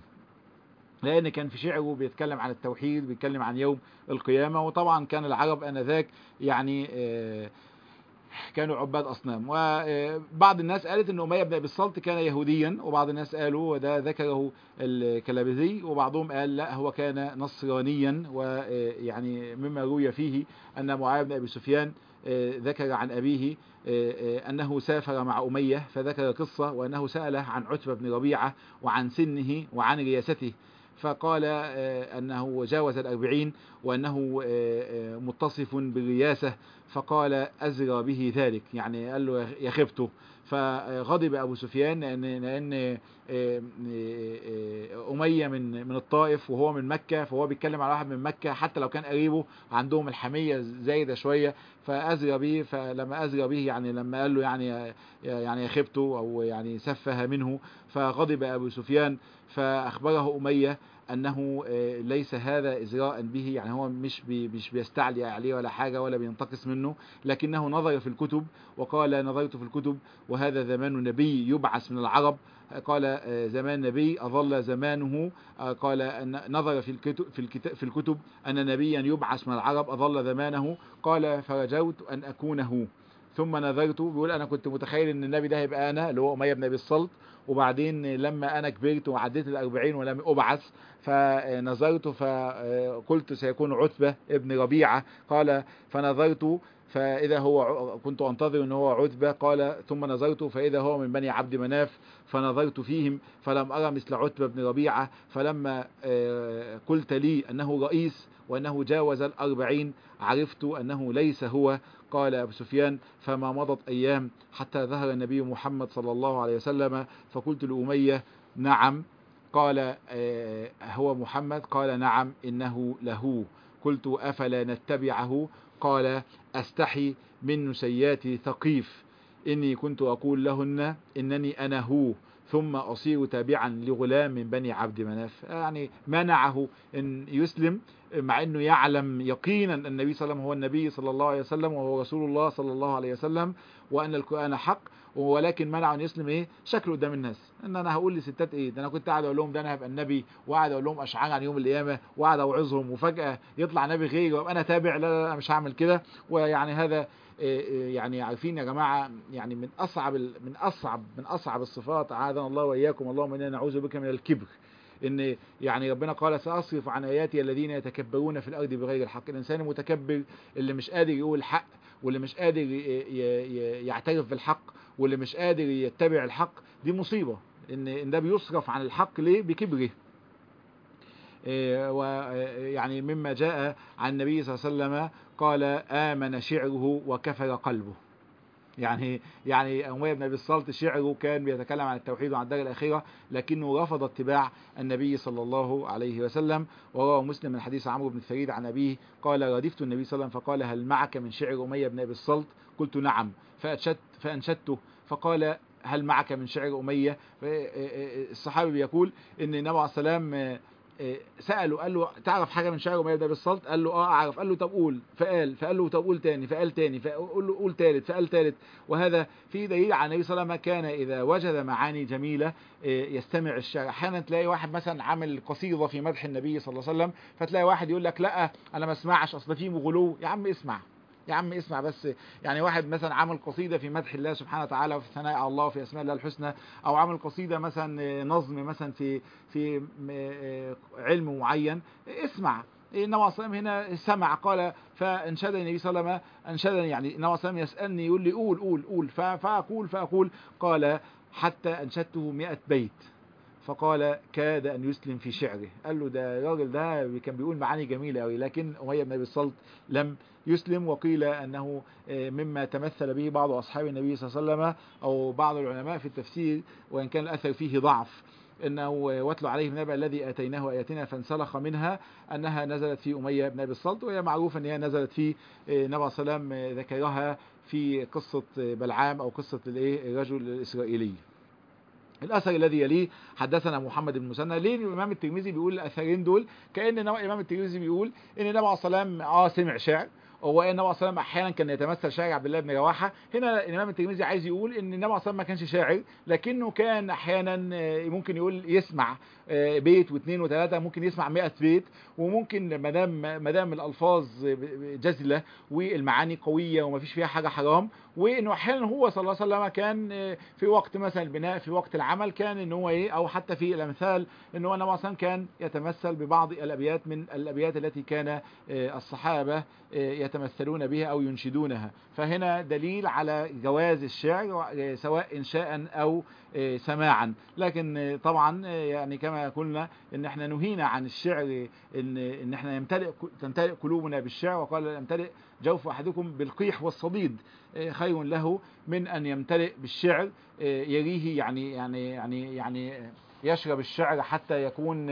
لأن كان في شعره بيتكلم عن التوحيد بيتكلم عن يوم القيامة وطبعا كان العرب آنذاك يعني آه، كانوا عباد أصنام وبعض الناس قالت أن أمية بن أبي الصلت كان يهوديا وبعض الناس قالوا وده ذكره الكلابذي وبعضهم قال لا هو كان نصرانيا ويعني مما روي فيه أن معاوية بن أبي سفيان آه، ذكر عن أبيه آه، آه، أنه سافر مع أمية فذكر قصة وأنه سأله عن عتبة بن ربيعة وعن سنه وعن رياسته فقال آه، أنه جاوز الأربعين وأنه آه، آه، متصف بالرياسة فقال أزرى به ذلك يعني قال له يا خبته فغضب أبو سفيان لأن, لأن آه، آه، آه، أمية من من الطائف وهو من مكة فهو بيتكلم على واحد من مكة حتى لو كان قريبه عندهم الحمية زايدة شوية فأزرى به فلما أزرى به يعني لما قال له يعني يعني خبته أو يعني سفه منه فغضب أبو سفيان فأخبره أمية أنه آه، ليس هذا إزراء به يعني هو مش بي مش بيستعلي عليه ولا حاجة ولا بينتقص منه لكنه نظر في الكتب وقال نظرت في الكتب وهذا زمان نبي يبعث من العرب قال آه، زمان نبي أظل زمانه آه، قال أن نظر في الكتب في الكتاب في الكتب أن نبيا يبعث من العرب أظل زمانه قال فرجوت أن أكونه ثم نظرت بيقول أنا كنت متخيل أن النبي ده هيبقى أنا اللي هو أمية بن أبي الصلت وبعدين لما أنا كبرت وعديت الأربعين ولم أبعث فنظرت فقلت سيكون عتبة ابن ربيعة قال فنظرت فإذا هو ع- كنت أنتظر أن هو عتبة قال ثم نظرت فإذا هو من بني عبد مناف فنظرت فيهم فلم أرى مثل عتبة بن ربيعة فلما آه، قلت لي أنه رئيس وأنه جاوز الأربعين عرفت أنه ليس هو قال أبو سفيان فما مضت أيام حتى ظهر النبي محمد صلى الله عليه وسلم فقلت لأمية نعم قال آه، هو محمد قال نعم إنه له قلت أفلا نتبعه قال أستحي من نسيات ثقيف إني كنت أقول لهن إنني أنا هو ثم أصير تابعا لغلام من بني عبد مناف يعني منعه أن يسلم مع أنه يعلم يقينا أن النبي صلى الله عليه وسلم هو النبي صلى الله عليه وسلم وهو رسول الله صلى الله عليه وسلم وأن القرآن حق ولكن منعه ان يسلم ايه شكله قدام الناس ان انا هقول لستات ايه ده انا كنت قاعد اقول لهم ده انا هبقى النبي وقاعد اقول لهم اشعار عن يوم القيامه وقاعد اوعظهم وفجاه يطلع نبي غيري وابقى انا تابع لا لا لا مش هعمل كده ويعني هذا إيه إيه يعني عارفين يا جماعه يعني من اصعب ال- من اصعب من اصعب الصفات اعاذنا الله واياكم اللهم انا نعوذ بك من الكبر ان يعني ربنا قال ساصرف عن اياتي الذين يتكبرون في الارض بغير الحق الانسان المتكبر اللي مش قادر يقول الحق واللي مش قادر ي- ي- ي- يعترف بالحق واللي مش قادر يتبع الحق دي مصيبة ان إن ده بيصرف عن الحق ليه بكبره إيه، ويعني مما جاء عن النبي صلى الله عليه وسلم قال آمن شعره وكفر قلبه يعني يعني أمية بن أبي الصلت شعره كان بيتكلم عن التوحيد وعن الدار الأخيرة لكنه رفض اتباع النبي صلى الله عليه وسلم وروى مسلم من حديث عمرو بن الثريد عن أبيه قال ردفت النبي صلى الله عليه وسلم فقال هل معك من شعر أمية بن أبي الصلت قلت نعم فأنشدت فأنشدته فقال هل معك من شعر أمية الصحابي بيقول ان النبي عليه السلام سأله قال له تعرف حاجة من شعر أمية بن أبي الصلت قال له اه اعرف قال له طب قول فقال فقال له طب قول تاني فقال تاني فقال له قول تالت فقال تالت وهذا في دليل على النبي صلى الله عليه وسلم كان إذا وجد معاني جميلة يستمع الشعر احيانا تلاقي واحد مثلا عامل قصيدة في مدح النبي صلى الله عليه وسلم فتلاقي واحد يقول لك لا انا ما اسمعش اصل فيه غلو يا عم اسمع يا عم اسمع بس يعني واحد مثلا عامل قصيده في مدح الله سبحانه وتعالى وفي ثناء على الله وفي اسماء الله الحسنى او عامل قصيده مثلا نظم مثلا في في علم معين اسمع النبي صلى الله عليه وسلم هنا سمع قال فانشدني النبي صلى الله عليه وسلم انشدني يعني النبي صلى الله عليه وسلم يسالني يقول لي قول قول قول فاقول فاقول قال حتى انشدته 100 بيت فقال كاد ان يسلم في شعره قال له ده الراجل ده كان بيقول معاني جميله قوي لكن اميه بن ابي الصلت لم يسلم وقيل انه مما تمثل به بعض اصحاب النبي صلى الله عليه وسلم او بعض العلماء في التفسير وان كان الاثر فيه ضعف انه واتلو عليه نبأ الذي اتيناه اياتنا فانسلخ منها انها نزلت في اميه بن ابي الصلت وهي معروفه ان هي نزلت في النبي صلى الله عليه وسلم ذكرها في قصه بلعام او قصه الايه الرجل الاسرائيلي الاثر الذي يليه حدثنا محمد بن مسنى ليه الامام الترمذي بيقول الاثرين دول كان الامام الترمذي بيقول ان النبي عليه الصلاه والسلام اه سمع شعر هو النبي عليه الصلاه احيانا كان يتمثل شاعر عبد الله بن رواحه هنا الامام الترمذي عايز يقول ان النبي عليه الصلاه ما كانش شاعر لكنه كان احيانا ممكن يقول يسمع بيت واثنين وثلاثه ممكن يسمع 100 بيت وممكن ما دام ما دام الالفاظ جزله والمعاني قويه وما فيش فيها حاجه حرام وانه احيانا هو صلى الله عليه وسلم كان في وقت مثلا البناء في وقت العمل كان ان هو ايه او حتى في الامثال ان هو النبي صلى كان يتمثل ببعض الابيات من الابيات التي كان الصحابه يتمثلون بها او ينشدونها فهنا دليل على جواز الشعر سواء انشاء او سماعا لكن طبعا يعني كما قلنا ان احنا نهينا عن الشعر ان ان احنا يمتلئ تمتلئ قلوبنا بالشعر وقال يمتلئ جوف احدكم بالقيح والصديد خير له من ان يمتلئ بالشعر يريه يعني يعني يعني يعني يشرب الشعر حتى يكون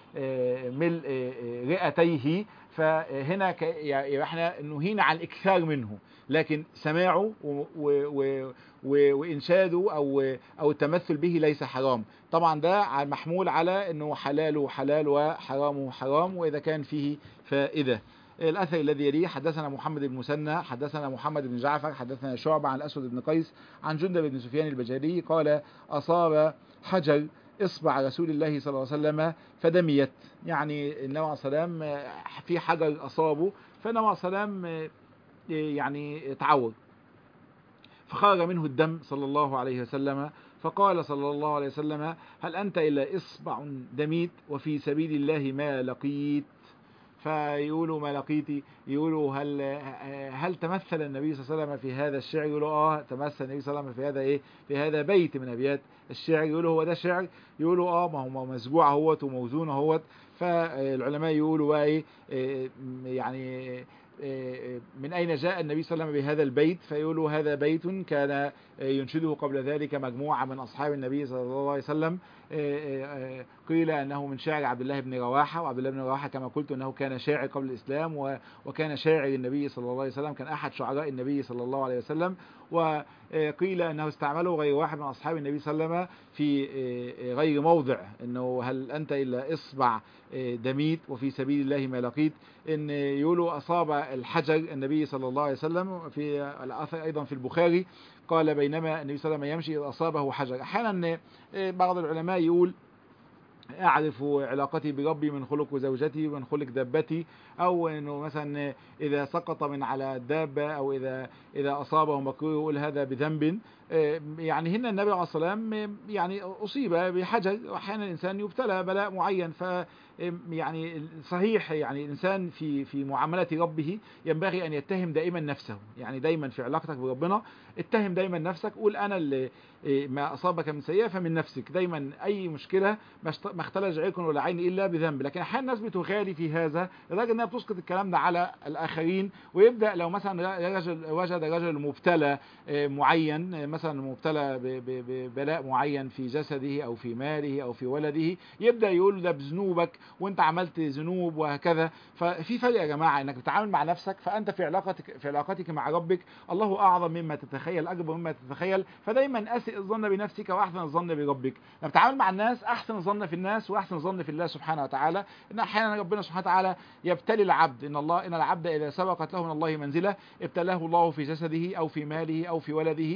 ملء رئتيه فهنا احنا نهينا عن الاكثار منه لكن سماعه وانشاده او او التمثل به ليس حرام طبعا ده محمول على انه حلاله حلال وحرامه حرام واذا كان فيه فائده الاثر الذي يليه حدثنا محمد بن مسنى حدثنا محمد بن جعفر حدثنا شعبة عن الاسود بن قيس عن جندب بن سفيان البجالي قال اصاب حجر اصبع رسول الله صلى الله عليه وسلم فدميت يعني النبي عليه السلام في حجر اصابه فالنبي عليه السلام يعني تعور فخرج منه الدم صلى الله عليه وسلم فقال صلى الله عليه وسلم هل أنت إلا إصبع دميت وفي سبيل الله ما لقيت فيقولوا ما لقيتي يقولوا هل هل تمثل النبي صلى الله عليه وسلم في هذا الشعر يقولوا اه تمثل النبي صلى الله عليه وسلم في هذا ايه في هذا بيت من ابيات الشعر يقولوا هو ده شعر يقولوا اه ما هو مسبوع اهوت وموزون اهوت فالعلماء يقولوا بقى ايه يعني من أين جاء النبي صلى الله عليه وسلم بهذا البيت فيقولوا هذا بيت كان ينشده قبل ذلك مجموعة من أصحاب النبي صلى الله عليه وسلم قيل أنه من شاعر عبد الله بن رواحة وعبد الله بن رواحة كما قلت أنه كان شاعر قبل الإسلام وكان شاعر النبي صلى الله عليه وسلم كان أحد شعراء النبي صلى الله عليه وسلم وقيل أنه استعمله غير واحد من أصحاب النبي صلى الله عليه وسلم في غير موضع أنه هل أنت إلا إصبع دميت وفي سبيل الله ما لقيت ان يقولوا اصاب الحجر النبي صلى الله عليه وسلم في الاثر ايضا في البخاري قال بينما النبي صلى الله عليه وسلم يمشي اذ اصابه حجر احيانا بعض العلماء يقول اعرف علاقتي بربي من خلق زوجتي ومن خلق دابتي او انه مثلا اذا سقط من على الدابه او اذا اذا اصابه مكروه يقول هذا بذنب يعني هنا النبي عليه الصلاه والسلام يعني اصيب بحجر واحيانا الانسان يبتلى بلاء معين ف يعني صحيح يعني الانسان في في معامله ربه ينبغي ان يتهم دائما نفسه يعني دايما في علاقتك بربنا اتهم دايما نفسك قول انا اللي ما اصابك من سيئه فمن نفسك دايما اي مشكله ما اختلج عيق ولا عين الا بذنب لكن احيانا الناس بتغالي في هذا لدرجه انها بتسقط الكلام ده على الاخرين ويبدا لو مثلا رجل وجد رجل مبتلى معين مثلا مبتلى ببلاء معين في جسده او في ماله او في ولده يبدا يقول ده بذنوبك وانت عملت ذنوب وهكذا ففي فرق يا جماعه انك بتتعامل مع نفسك فانت في علاقتك في علاقتك مع ربك الله اعظم مما تتخيل اكبر مما تتخيل فدايما اسئ الظن بنفسك واحسن الظن بربك لما تتعامل مع الناس احسن الظن في الناس واحسن الظن في الله سبحانه وتعالى ان احيانا ربنا سبحانه وتعالى يبتلي العبد ان الله ان العبد اذا سبقت له من الله منزله ابتلاه الله في جسده او في ماله او في ولده ثم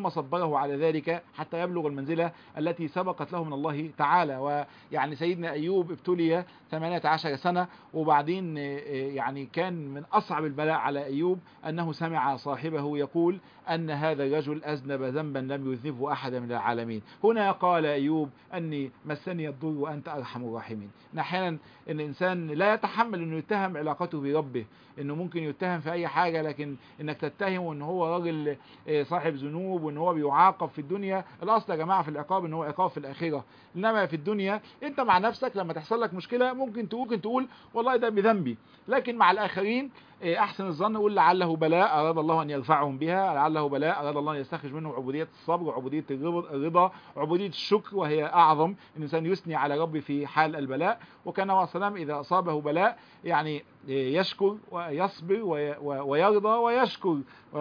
ثم صبره على ذلك حتى يبلغ المنزلة التي سبقت له من الله تعالى ويعني سيدنا أيوب ابتلي 18 سنة وبعدين يعني كان من أصعب البلاء على أيوب أنه سمع صاحبه يقول أن هذا الرجل أذنب ذنبا لم يذنبه أحد من العالمين هنا قال أيوب أني مسني الضر وأنت أرحم الراحمين أحيانا أن الإنسان لا يتحمل أنه يتهم علاقته بربه أنه ممكن يتهم في أي حاجة لكن أنك تتهمه أن هو راجل صاحب ذنوب وأن هو بيعاقب في الدنيا الأصل يا جماعة في العقاب أن هو عقاب في الآخرة إنما في الدنيا أنت مع نفسك لما تحصل لك مشكلة ممكن تقول ممكن تقول والله ده بذنبي لكن مع الآخرين احسن الظن قول لعله بلاء اراد الله ان يرفعهم بها لعله بلاء اراد الله ان يستخرج منهم عبوديه الصبر وعبوديه الرضا وعبوديه الشكر وهي اعظم الانسان يثني على ربه في حال البلاء وكان عليه السلام اذا اصابه بلاء يعني يشكر ويصبر ويرضى ويشكر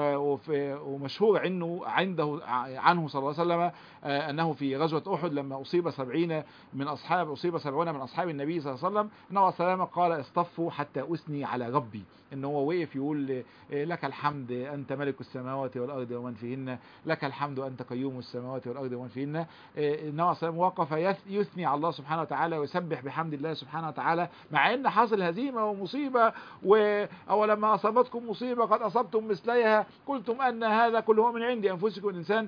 ومشهور عنه عنده عنه صلى الله عليه وسلم انه في غزوه احد لما اصيب سبعين من اصحاب اصيب سبعون من اصحاب النبي صلى الله عليه وسلم النبي عليه السلام قال اصطفوا حتى اثني على ربي ان هو وقف يقول لك الحمد انت ملك السماوات والارض ومن فيهن لك الحمد انت قيوم السماوات والارض ومن فيهن النبي عليه السلام وقف يثني على الله سبحانه وتعالى ويسبح بحمد الله سبحانه وتعالى مع ان حصل هزيمه ومصيبه ولما اصابتكم مصيبه قد اصبتم مثليها قلتم ان هذا كله من عند انفسكم الانسان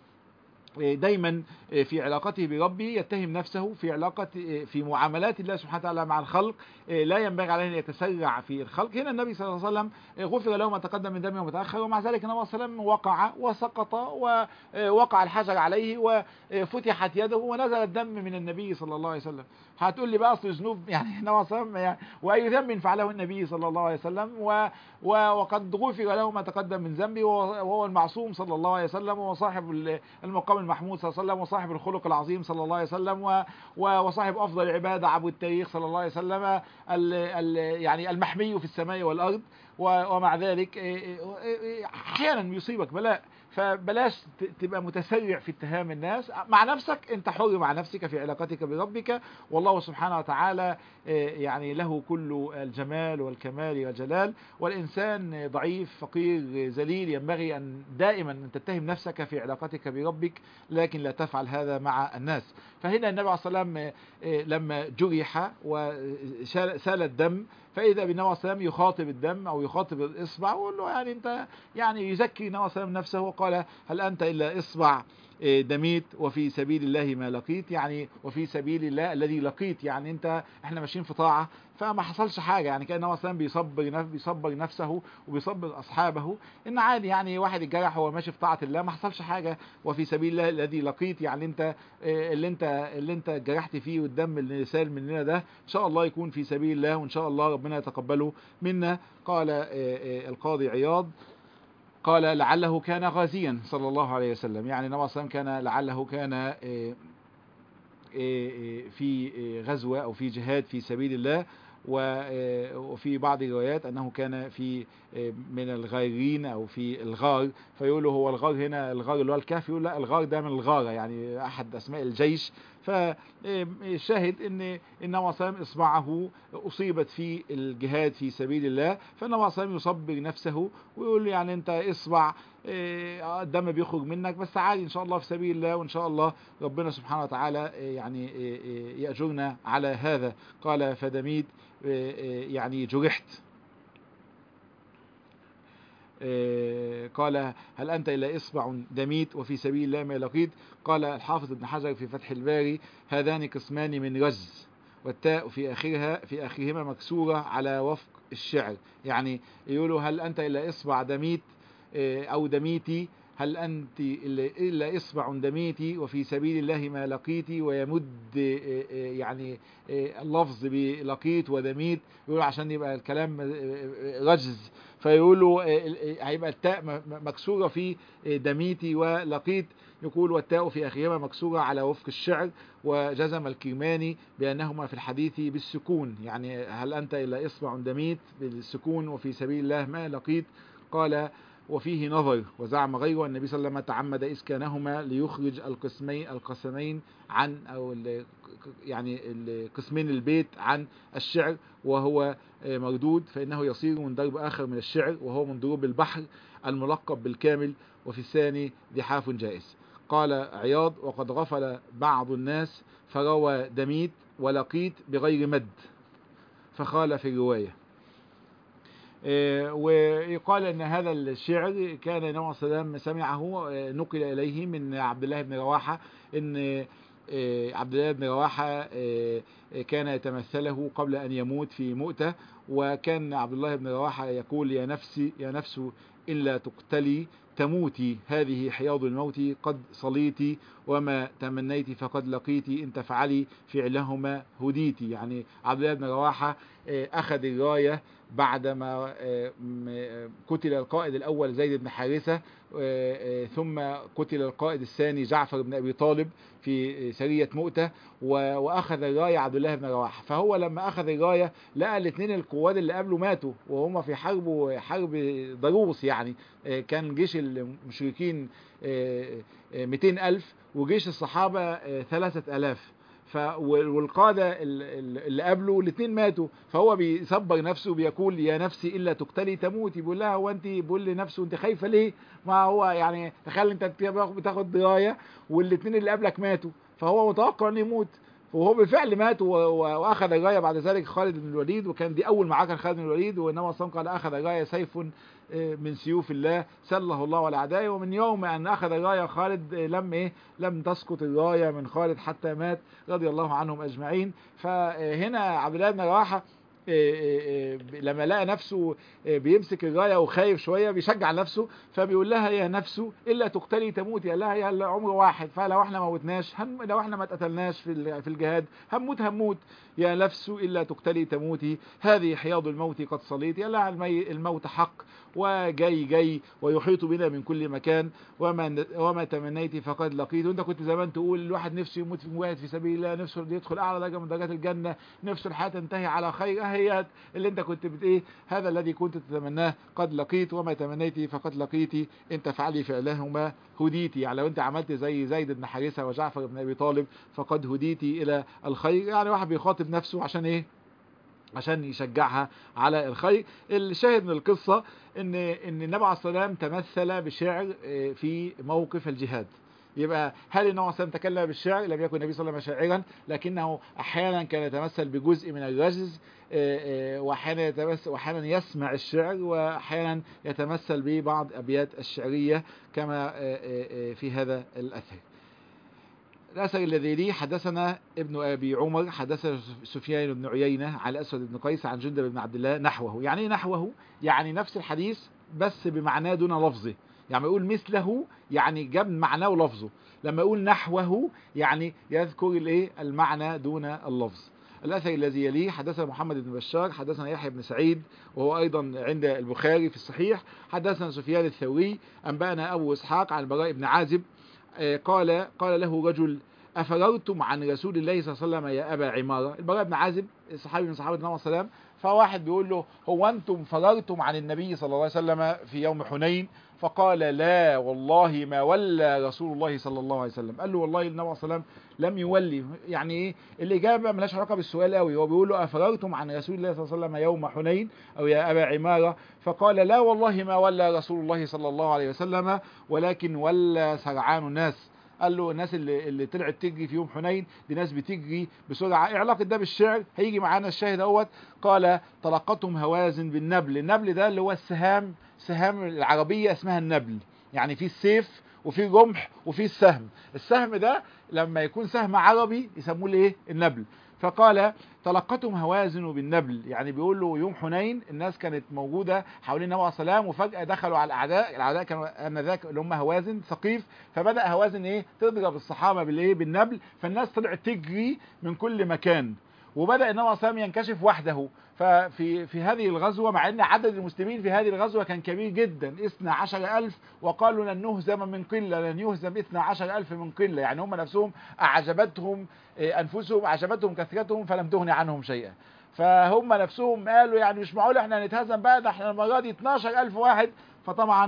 دايما في علاقته بربه يتهم نفسه في علاقة في معاملات الله سبحانه وتعالى مع الخلق لا ينبغي عليه أن يتسرع في الخلق هنا النبي صلى الله عليه وسلم غفر له ما تقدم من دمه ومتأخر ومع ذلك النبي صلى الله عليه وسلم وقع وسقط ووقع الحجر عليه وفتحت يده ونزل الدم من النبي صلى الله عليه وسلم هتقول لي بقى اصل ذنوب يعني النبي صلى الله عليه وسلم يعني واي ذنب فعله النبي صلى الله عليه وسلم و وقد غفر له ما تقدم من ذنبه وهو المعصوم صلى الله عليه وسلم وصاحب المقام المحمود صلى الله عليه وسلم وصاحب الخلق العظيم صلى الله عليه وسلم وصاحب افضل العباده عبد التاريخ صلى الله عليه وسلم ال ال يعني المحمي في السماء والارض ومع ذلك احيانا يصيبك بلاء فبلاش تبقى متسرع في اتهام الناس مع نفسك انت حر مع نفسك في علاقتك بربك والله سبحانه وتعالى يعني له كل الجمال والكمال والجلال والإنسان ضعيف فقير ذليل ينبغي أن دائما أن تتهم نفسك في علاقتك بربك لكن لا تفعل هذا مع الناس فهنا النبي عليه الصلاة والسلام لما جرح وسال الدم فإذا بالنبي عليه الصلاة والسلام يخاطب الدم أو يخاطب الإصبع ويقول له يعني أنت يعني يزكي النبي عليه الصلاة والسلام نفسه وقال هل أنت إلا إصبع دميت وفي سبيل الله ما لقيت يعني وفي سبيل الله الذي لقيت يعني انت احنا ماشيين في طاعه فما حصلش حاجه يعني كان النبي صلى بيصبر نف بيصبر نفسه وبيصبر اصحابه ان عادي يعني واحد اتجرح وهو ماشي في طاعه الله ما حصلش حاجه وفي سبيل الله الذي لقيت يعني انت اللي انت اللي انت جرحت فيه والدم اللي سال مننا ده ان شاء الله يكون في سبيل الله وان شاء الله ربنا يتقبله منا قال القاضي عياض قال لعله كان غازيا صلى الله عليه وسلم يعني النبي صلى الله عليه وسلم كان لعله كان في غزوة أو في جهاد في سبيل الله وفي بعض الروايات أنه كان في من الغارين أو في الغار فيقولوا هو الغار هنا الغار اللي هو الكهف يقول لا الغار ده من الغارة يعني أحد أسماء الجيش فالشاهد ان النبي صلى الله اصبعه اصيبت في الجهاد في سبيل الله فالنبي صلى الله يصبر نفسه ويقول يعني انت اصبع الدم بيخرج منك بس عادي ان شاء الله في سبيل الله وان شاء الله ربنا سبحانه وتعالى يعني يأجرنا على هذا قال فدميت يعني جرحت قال هل أنت إلا إصبع دميت وفي سبيل الله ما لقيت قال الحافظ ابن حجر في فتح الباري هذان قسمان من رز والتاء في آخرها في آخرهما مكسورة على وفق الشعر يعني يقولوا هل أنت إلا إصبع دميت أو دميتي هل أنت إلا إصبع دميتي وفي سبيل الله ما لقيت ويمد يعني اللفظ بلقيت ودميت يقولوا عشان يبقى الكلام رجز فيقولوا هيبقى التاء مكسورة في دميتي ولقيت يقول والتاء في أخيهما مكسورة على وفق الشعر وجزم الكرماني بأنهما في الحديث بالسكون يعني هل أنت إلا إصبع دميت بالسكون وفي سبيل الله ما لقيت قال وفيه نظر وزعم غيره النبي صلى الله عليه وسلم تعمد إسكانهما ليخرج القسمين القسمين عن أو ال- يعني القسمين البيت عن الشعر وهو آه، مردود فإنه يصير من درب آخر من الشعر وهو من ضروب البحر الملقب بالكامل وفي الثاني ذحاف جائز قال عياض وقد غفل بعض الناس فروى دميت ولقيت بغير مد فخالف الرواية آه، ويقال ان هذا الشعر كان النبي صلى الله عليه وسلم سمعه آه، نقل اليه من عبد الله بن رواحه ان آه، عبد الله بن رواحه آه، كان يتمثله قبل ان يموت في مؤته وكان عبد الله بن رواحه يقول يا نفسي يا نفس الا تقتلي تموتي هذه حياض الموت قد صليتي وما تمنيت فقد لقيتي ان تفعلي فعلهما هديتي يعني عبد الله بن رواحه آه، اخذ الرايه بعدما آه، م- آه، قتل القائد الأول زيد بن حارثة آه، آه، ثم قتل القائد الثاني جعفر بن أبي طالب في سرية مؤتة و- وأخذ الراية عبد الله بن رواحة فهو لما أخذ الراية لقى الاثنين القواد اللي قبله ماتوا وهم في حرب حرب ضروس يعني آه، كان جيش المشركين آه، آه، 200 ألف وجيش الصحابة آه، ثلاثة ألاف ف وال- والقاده ال- ال- اللي قبله الاثنين ماتوا فهو بيصبر نفسه بيقول يا نفسي الا تقتلي تموتي بيقول لها هو انت بيقول لنفسه انت خايفه ليه ما هو يعني تخيل انت بتاخد بتاخد درايه والاثنين اللي قبلك ماتوا فهو متوقع انه يموت وهو بالفعل مات و- و- واخذ الرايه بعد ذلك خالد بن الوليد وكان دي اول معركه خالد بن الوليد والنبي صلى الله عليه وسلم قال اخذ الرايه سيف آه، من سيوف الله سله الله على اعدائه ومن يوم ان اخذ الرايه خالد آه، لم ايه لم تسقط الرايه من خالد حتى مات رضي الله عنهم اجمعين فهنا عبد الله بن رواحه آه، آه، آه، لما لقى نفسه آه، بيمسك الرايه وخايف شويه بيشجع نفسه فبيقول لها يا نفس الا تقتلي تموتي قال لها يا العمر واحد فلو احنا ما موتناش هم لو احنا ما اتقتلناش في ال- في الجهاد هموت هموت يا نفس الا تقتلي تموتي هذه حياض الموت قد صليت يا لها المي- الموت حق وجاي جاي ويحيط بنا من كل مكان وما وما تمنيت فقد لقيت وانت كنت زمان تقول الواحد نفسه يموت في مجاهد في سبيل الله نفسه يدخل اعلى درجه من درجات الجنه نفسه الحياه تنتهي على خير هي اللي انت كنت بت ايه هذا الذي كنت تتمناه قد لقيت وما تمنيت فقد لقيت ان تفعلي فعلهما هديتي يعني لو انت عملت زي زيد بن حارثه وجعفر بن ابي طالب فقد هديتي الى الخير يعني واحد بيخاطب نفسه عشان ايه عشان يشجعها على الخير الشاهد من القصة ان ان النبي عليه الصلاة والسلام تمثل بشعر آه، في موقف الجهاد يبقى هل النبي عليه الصلاة والسلام تكلم بالشعر لم يكن النبي صلى الله عليه وسلم شاعرا لكنه احيانا كان يتمثل بجزء من الرجز آه، آه، واحيانا يتمثل واحيانا يسمع الشعر واحيانا يتمثل ببعض ابيات الشعرية كما آه، آه، آه، في هذا الاثر الأثر الذي لي حدثنا ابن أبي عمر حدثنا سفيان بن عيينة على أسود بن قيس عن جندب بن عبد الله نحوه يعني إيه نحوه يعني نفس الحديث بس بمعناه دون لفظه يعني يقول مثله يعني جاب معناه ولفظه لما يقول نحوه يعني يذكر الايه المعنى دون اللفظ الأثر الذي يليه حدثنا محمد بن بشار حدثنا يحيى بن سعيد وهو أيضا عند البخاري في الصحيح حدثنا سفيان الثوري أنبأنا أبو إسحاق عن البراء بن عازب آه، قال قال له رجل أفررتم عن رسول الله صلى الله عليه وسلم يا أبا عمارة البراء بن عازب صحابي من صحابة النبي صلى الله عليه وسلم فواحد بيقول له هو أنتم فررتم عن النبي صلى الله عليه وسلم في يوم حنين فقال لا والله ما ولى رسول الله صلى الله عليه وسلم قال له والله النبي صلى الله عليه وسلم لم يولي يعني ايه الاجابه ملهاش علاقه بالسؤال قوي هو بيقول له افررتم عن رسول الله صلى الله عليه وسلم يوم حنين او يا ابا عماره فقال لا والله ما ولى رسول الله صلى الله عليه وسلم ولكن ولى سرعان الناس قال له الناس اللي, اللي طلعت تجري في يوم حنين دي ناس بتجري بسرعه ايه علاقه ده بالشعر هيجي معانا الشاهد اهوت قال تلقتهم هوازن بالنبل النبل ده اللي هو السهام سهام العربيه اسمها النبل يعني في السيف وفي الرمح وفي السهم السهم ده لما يكون سهم عربي يسموه الايه النبل فقال تلقتهم هوازن بالنبل يعني بيقول له يوم حنين الناس كانت موجوده حوالين النبي عليه الصلاه والسلام وفجاه دخلوا على الاعداء الاعداء كانوا انذاك اللي هم هوازن ثقيف فبدا هوازن ايه تضرب الصحابه بالايه بالنبل فالناس طلعت تجري من كل مكان وبدا النبي عليه الصلاه والسلام ينكشف وحده ففي في هذه الغزوه مع ان عدد المسلمين في هذه الغزوه كان كبير جدا 12000 وقالوا لن نهزم من قله لن يهزم 12000 من قله يعني هم نفسهم اعجبتهم إيه، انفسهم اعجبتهم كثرتهم فلم تغن عنهم شيئا فهم نفسهم قالوا يعني مش معقول احنا نتهزم بقى ده احنا المره دي 12000 واحد فطبعا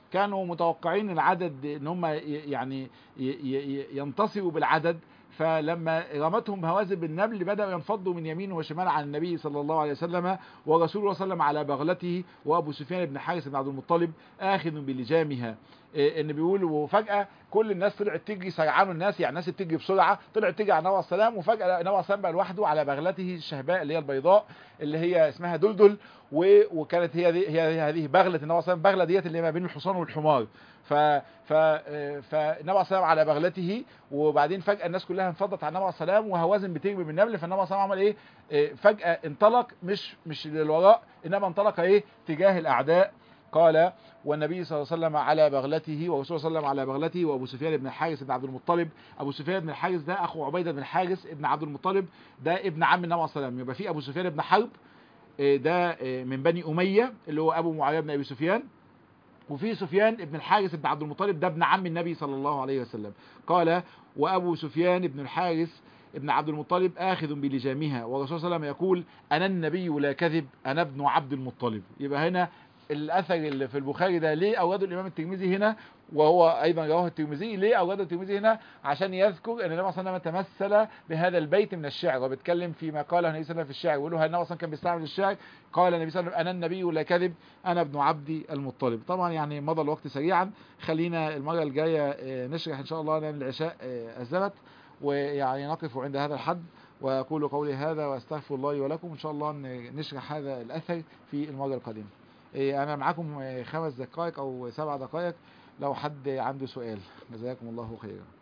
كانوا متوقعين العدد ان هم ي- يعني ي- ي- ينتصروا بالعدد فلما رمتهم هوازن بالنبل بدأوا ينفضوا من يمين وشمال عن النبي صلى الله عليه وسلم ورسول الله صلى الله عليه وسلم على بغلته وابو سفيان بن حارث بن عبد المطلب اخذ بلجامها إيه ان بيقول وفجاه كل الناس طلعت تجري سرعان الناس يعني الناس بتجري بسرعه طلعت تجري على النبي عليه السلام وفجاه النبي عليه السلام بقى لوحده على بغلته الشهباء اللي هي البيضاء اللي هي اسمها دلدل و- وكانت هي دي هي هي هذه بغله النبي عليه السلام بغله ديت اللي ما بين الحصان والحمار ف ف آه، فالنبي عليه السلام على بغلته وبعدين فجاه الناس كلها انفضت على النبي عليه السلام وهوازن بتجري بالنبل فالنبي عليه السلام عمل ايه آه، فجاه انطلق مش مش للوراء انما انطلق ايه تجاه الاعداء قال والنبي صلى الله عليه وسلم على بغلته ورسول صلى الله عليه وسلم على بغلته وابو سفيان بن الحارث بن عبد المطلب ابو سفيان بن الحارث ده اخو عبيده بن الحارث ابن عبد المطلب ده ابن عم النبي عليه الصلاه والسلام يبقى في ابو سفيان بن حرب آه، ده آه، من بني اميه اللي هو ابو معاويه بن ابي سفيان وفي سفيان بن الحارث بن عبد المطلب ده ابن عم النبي صلى الله عليه وسلم قال وابو سفيان بن الحارث ابن عبد المطلب آخذ بلجامها والرسول صلى الله عليه وسلم يقول أنا النبي لا كذب أنا ابن عبد المطلب يبقى هنا الأثر اللي في البخاري ده ليه أورده الإمام الترمذي هنا وهو أيضا رواه الترمذي ليه أورده الترمذي هنا عشان يذكر أن النبي صلى الله عليه وسلم تمثل بهذا البيت من الشعر وبيتكلم فيما قاله النبي صلى الله عليه وسلم في الشعر ويقول له هل النبي صلى الله عليه وسلم كان بيستعمل الشعر قال النبي صلى الله عليه وسلم أنا النبي لا كذب أنا ابن عبد المطلب طبعا يعني مضى الوقت سريعا خلينا المرة الجاية آه، نشرح إن شاء الله لأن العشاء آه، أذنت ويعني نقف عند هذا الحد وأقول قولي هذا وأستغفر الله لي ولكم إن شاء الله ن- نشرح هذا الأثر في المرة القادمة إيه، أنا معاكم آه، خمس دقائق أو سبع دقائق لو حد عنده سؤال جزاكم الله خيرا